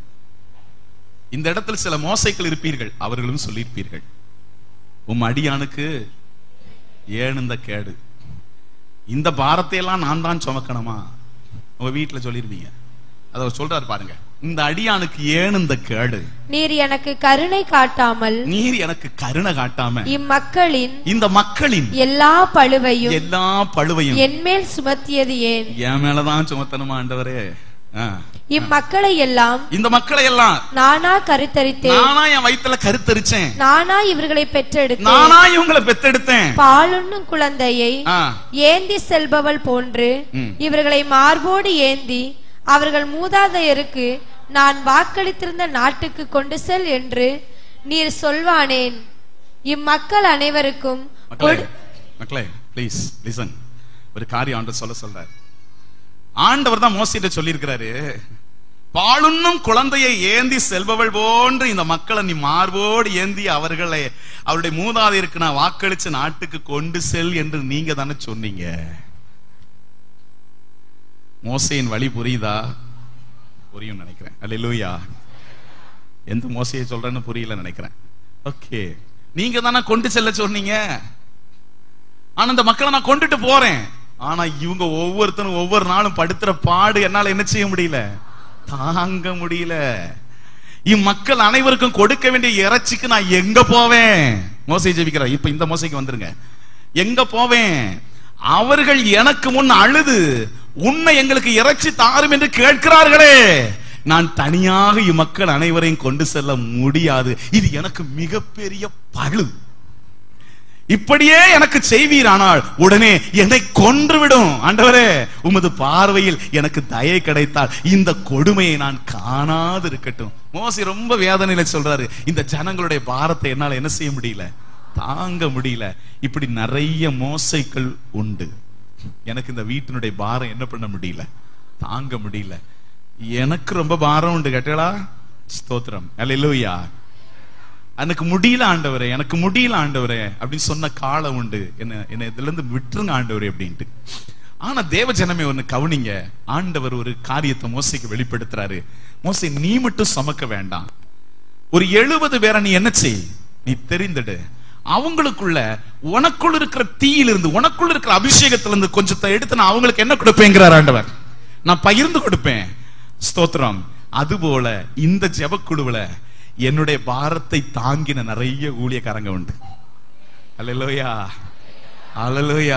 இந்த இடத்துல சில மோசைகள் இருப்பீர்கள் அவர்களும் சொல்லியிருப்பீர்கள் உம் அடியானுக்கு ஏன் இந்த கேடு இந்த பாரத்தை எல்லாம் நான் தான் சுமக்கணுமா உங்க வீட்டுல சொல்லிருப்பீங்க அத அவர் சொல்றாரு பாருங்க இந்த அடியானுக்கு ஏன் இந்த கேடு நீர் எனக்கு கருணை காட்டாமல் நீர் எனக்கு கருணை காட்டாம இம்மக்களின் இந்த மக்களின் எல்லா பழுவையும் எல்லா பழுவையும் என்மேல் சுமத்தியது ஏன் என் மேலதான் சுமத்தணுமா ஆண்டவரே ஆ. இம்மக்களை எல்லாம் இந்த மக்களை எல்லாம் நானா கருத்தரித்தேன் நானா என் வயித்துல கருத்தரிச்சேன் நானா இவர்களை பெற்றெடுத்தேன் நானா இவங்களை பெத்தெடுத்தேன் பாலுண்ணும் குழந்தையை ஆ, ஏந்தி செல்பவள் போன்று ம். இவர்களை மார்போடு ஏந்தி அவர்கள் மூதாதையருக்கு நான் வாக்களித்திருந்த நாட்டுக்கு கொண்டு செல் என்று நீர் சொல்வானேன் இம்மக்கள் அனைவருக்கும் மக்களே கொடு- மக்களே ப்ளீஸ் லிசன் ஒரு காரியம் ஆண்டு சொல்ல சொல்றாரு ஆண்டவர் தான் மோசிட்ட சொல்லியிருக்கிறாரு பாலுண்ணும் குழந்தையை ஏந்தி செல்பவள் போன்று இந்த மக்களை நீ மார்போடு ஏந்தி அவர்களை அவருடைய மூதாதையருக்கு நான் வாக்களிச்ச நாட்டுக்கு கொண்டு செல் என்று நீங்க தானே சொன்னீங்க மோசையின் வழி புரியுதா புரியும் நினைக்கிறேன் அல்லேலூயா எந்த மோசையை சொல்றேன்னு புரியல நினைக்கிறேன் ஓகே நீங்க தானே கொண்டு செல்ல சொன்னீங்க ஆனா இந்த மக்களை நான் கொண்டுட்டு போறேன் ஆனா இவங்க ஒவ்வொருத்தரும் ஒவ்வொரு நாளும் படுத்துற பாடு என்னால என்ன செய்ய முடியல தாங்க முடியல இம்மக்கள் அனைவருக்கும் கொடுக்க வேண்டிய இறைச்சிக்கு நான் எங்க போவேன் மோசை ஜெபிக்கிறார் இப்ப இந்த மோசைக்கு வந்துருங்க எங்க போவேன் அவர்கள் எனக்கு முன் அழுது உன்னை எங்களுக்கு இறைச்சி தாரும் என்று கேட்கிறார்களே நான் தனியாக இம்மக்கள் அனைவரையும் கொண்டு செல்ல முடியாது இது எனக்கு மிகப்பெரிய பழு இப்படியே எனக்கு செய்வீரானால் உடனே என்னை கொன்றுவிடும் ஆண்டவரே உமது பார்வையில் எனக்கு தயை கிடைத்தால் இந்த கொடுமையை நான் காணாது இருக்கட்டும் மோசி ரொம்ப வேதனையில சொல்றாரு இந்த ஜனங்களுடைய பாரத்தை என்னால என்ன செய்ய முடியல தாங்க முடியல இப்படி நிறைய மோசைகள் உண்டு எனக்கு இந்த வீட்டினுடைய பாரம் என்ன பண்ண முடியல தாங்க முடியல எனக்கு ரொம்ப பாரம் உண்டு கேட்டலா ஸ்தோத்திரம் அல்லேலூயா எனக்கு முடியல ஆண்டவரே எனக்கு முடியல ஆண்டவரே அப்படின்னு சொன்ன காலம் உண்டு என்ன என்ன இதுல இருந்து விட்டுருங்க ஆண்டவரே அப்படின்ட்டு ஆனா தேவ ஜனமே ஒண்ணு கவனிங்க ஆண்டவர் ஒரு காரியத்தை மோசைக்கு வெளிப்படுத்துறாரு மோசை நீ மட்டும் சமக்க வேண்டாம் ஒரு எழுபது பேரை நீ என்ன செய் நீ தெரிந்துடு அவங்களுக்குள்ள உனக்குள் இருக்கிற தீயிலிருந்து உனக்குள் இருக்கிற அபிஷேகத்திலிருந்து கொஞ்சத்தை எடுத்து நான் அவங்களுக்கு என்ன கொடுப்பேங்கிறார் ஆண்டவர் நான் பகிர்ந்து கொடுப்பேன் ஸ்தோத்திரம் அதுபோல இந்த ஜெபக்குழுவுல என்னுடைய பாரத்தை தாங்கின நிறைய ஊழியக்காரங்க உண்டு அல்லேலூயா அல்லேலூயா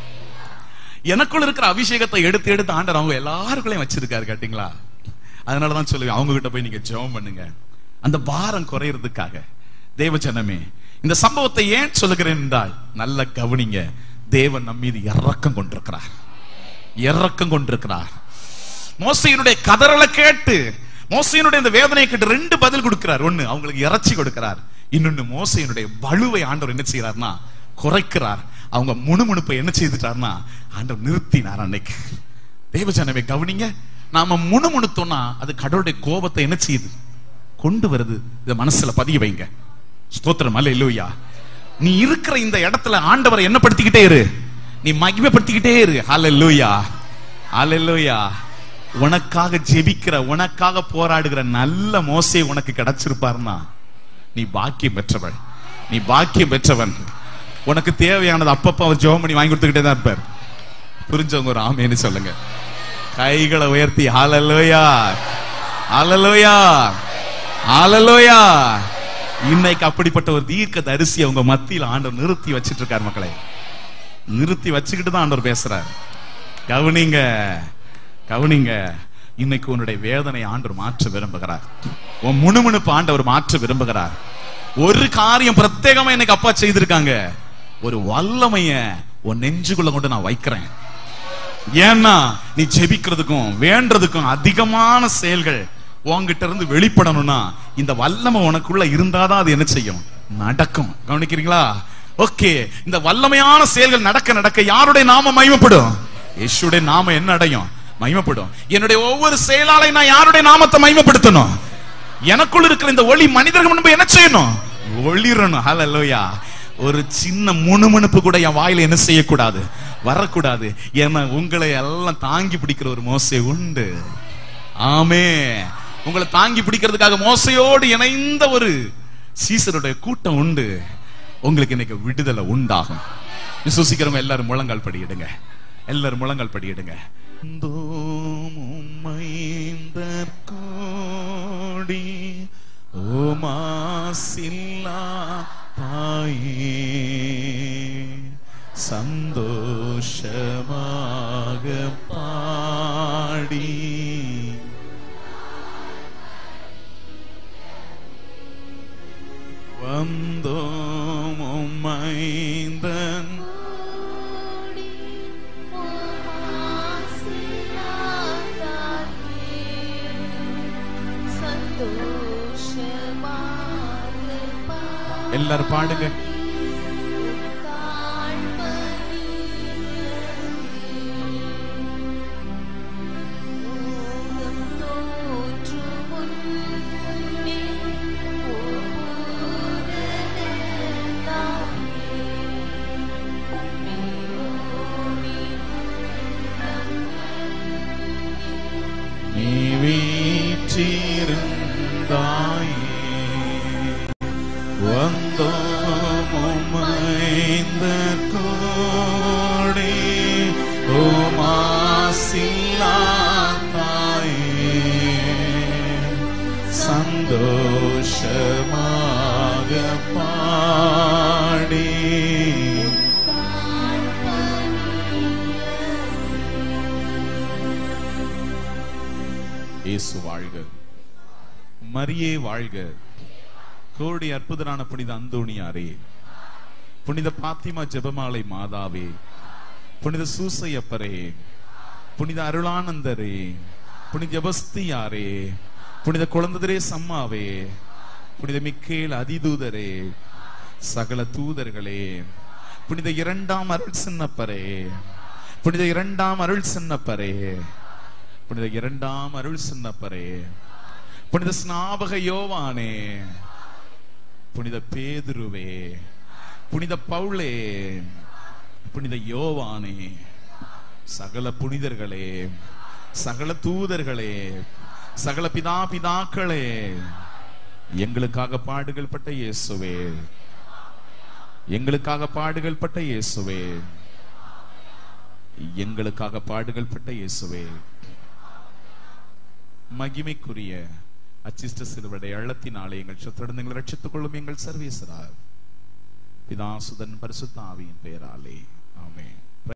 எனக்குள்ள இருக்கிற அபிஷேகத்தை எடுத்து எடுத்து ஆண்டவர் அவங்க எல்லாருக்குள்ளேயும் வச்சிருக்காரு கேட்டீங்களா அதனாலதான் சொல்லுவேன் அவங்க கிட்ட போய் நீங்க ஜெபம் பண்ணுங்க அந்த பாரம் குறையறதுக்காக தேவஜனமே இந்த சம்பவத்தை ஏன் சொல்லுகிறேன் என்றால் நல்ல கவனிங்க தேவன் நம் மீது இறக்கம் கொண்டிருக்கிறார் இறக்கம் கொண்டிருக்கிறார் மோசையினுடைய கதறலை கேட்டு மோசையினுடைய இந்த வேதனையை கேட்டு ரெண்டு பதில் கொடுக்கிறார் ஒண்ணு அவங்களுக்கு இறைச்சி கொடுக்கிறார் இன்னொன்னு மோசையினுடைய வலுவை ஆண்டவர் என்ன செய்யறாருன்னா குறைக்கிறார் அவங்க முணுமுணுப்பை என்ன செய்துட்டார்னா ஆண்டவர் நிறுத்தினார் அன்னைக்கு தேவஜனமே கவனிங்க நாம முணுமுணுத்தோம்னா அது கடவுளுடைய கோபத்தை என்ன செய்யுது கொண்டு வருது இத மனசுல பதிய வைங்க ஸ்தோத்திரம் அல்ல இல்லையா நீ இருக்கிற இந்த இடத்துல ஆண்டவரை என்ன படுத்திக்கிட்டே இரு நீ மகிமைப்படுத்திக்கிட்டே இரு ஹalleluya ஹalleluya உனக்காக ஜெபிக்கிற உனக்காக போராடுகிற நல்ல மோசே உனக்கு கிடைச்சிருப்பார்னா நீ பாக்கியம் பெற்றவள் நீ பாக்கியம் பெற்றவன் உனக்கு தேவையானது அப்பப்ப அவர் ஜெபம் பண்ணி வாங்கி கொடுத்துக்கிட்டே தான் இருப்பார் புரிஞ்சவங்க ஒரு ஆமேன்னு சொல்லுங்க கைகளை உயர்த்தி ஹalleluya ஹalleluya ஹalleluya இன்னைக்கு அப்படிப்பட்ட ஒரு தீர்க்க தரிசி அவங்க மத்தியில் ஆண்டவர் நிறுத்தி வச்சிட்டு இருக்கார் மக்களை நிறுத்தி வச்சுக்கிட்டு தான் ஆண்டவர் பேசுறார் கவனிங்க கவனிங்க இன்னைக்கு உன்னுடைய வேதனை ஆண்டவர் மாற்ற விரும்புகிறார் உன் முணுமுணுப்பு ஆண்டவர் மாற்ற விரும்புகிறார் ஒரு காரியம் பிரத்யேகமா இன்னைக்கு அப்பா செய்திருக்காங்க ஒரு வல்லமைய உன் நெஞ்சுக்குள்ள கொண்டு நான் வைக்கிறேன் ஏன்னா நீ ஜெபிக்கிறதுக்கும் வேண்டதுக்கும் அதிகமான செயல்கள் உன்கிட்ட இருந்து வெளிப்படணும்னா இந்த வல்லமை உனக்குள்ள இருந்தாதான் அது என்ன செய்யும் நடக்கும் கவனிக்கிறீங்களா ஓகே இந்த வல்லமையான செயல்கள் நடக்க நடக்க யாருடைய நாம மகிமைப்படும் இயேசுடைய நாம என்ன அடையும் மகிமைப்படும் என்னுடைய ஒவ்வொரு செயலாலை நான் யாருடைய நாமத்தை மகிமைப்படுத்தணும் எனக்குள்ள இருக்கிற இந்த ஒளி மனிதர்கள் முன்பு என்ன செய்யணும் ஒளிரணும் ஹalleluya ஒரு சின்ன முணுமுணுப்பு கூட என் வாயில என்ன செய்யக்கூடாது வரக்கூடாது ஏன்னா உங்களை எல்லாம் தாங்கி பிடிக்கிற ஒரு மோசை உண்டு ஆமே உங்களை தாங்கி பிடிக்கிறதுக்காக மோசையோடு இணைந்த ஒரு சீசருடைய கூட்டம் உண்டு உங்களுக்கு இன்னைக்கு விடுதலை உண்டாகும் விசுவசிக்கிறவங்க எல்லாரும் முழங்கால் படியிடுங்க எல்லாரும் முழங்கால் படியிடுங்க கோடி ஓமாசில்லா தாயே சந்தோஷமாக பாடி வந்தோம் உம்மைந்தன் எல்லாரும் பாடுங்க நீ வீற்றிருந்தாயே சந்தோஷமாக பாடி இயேசு வாழ்க மரியே வாழ்க கோடி அற்புதரான புனித அந்தோணியாரே புனித பாத்திமா ஜெபமாலை மாதாவே புனித சூசையப்பரே புனித அருளானந்தரே புனித ஜபஸ்தியாரே புனித குழந்ததரே சம்மாவே புனித மிக்கேல் அதிதூதரே சகல தூதர்களே புனித இரண்டாம் அருள் சின்னப்பரே புனித இரண்டாம் அருள் சின்னப்பரே புனித இரண்டாம் அருள் சின்னப்பரே புனித ஸ்நாபக யோவானே புனித பேதுருவே புனித பவுளே புனித யோவானே சகல புனிதர்களே சகல தூதர்களே சகல பிதா பிதாக்களே எங்களுக்காக பாடுகள் பட்ட இயேசுவே எங்களுக்காக பாடுகள் பட்ட இயேசுவே எங்களுக்காக பாடுகள் பட்ட இயேசுவே மகிமைக்குரிய அச்சிஷ்ட சிலுவடைய அள்ளத்தினாலே எங்கள் சொத்தொடர்ந்து எங்களை ரட்சித்துக் கொள்ளும் எங்கள் சர்வேசரா பிதாசுதன் பரிசுத்த ஆவியின் பெயராலே ஆமென்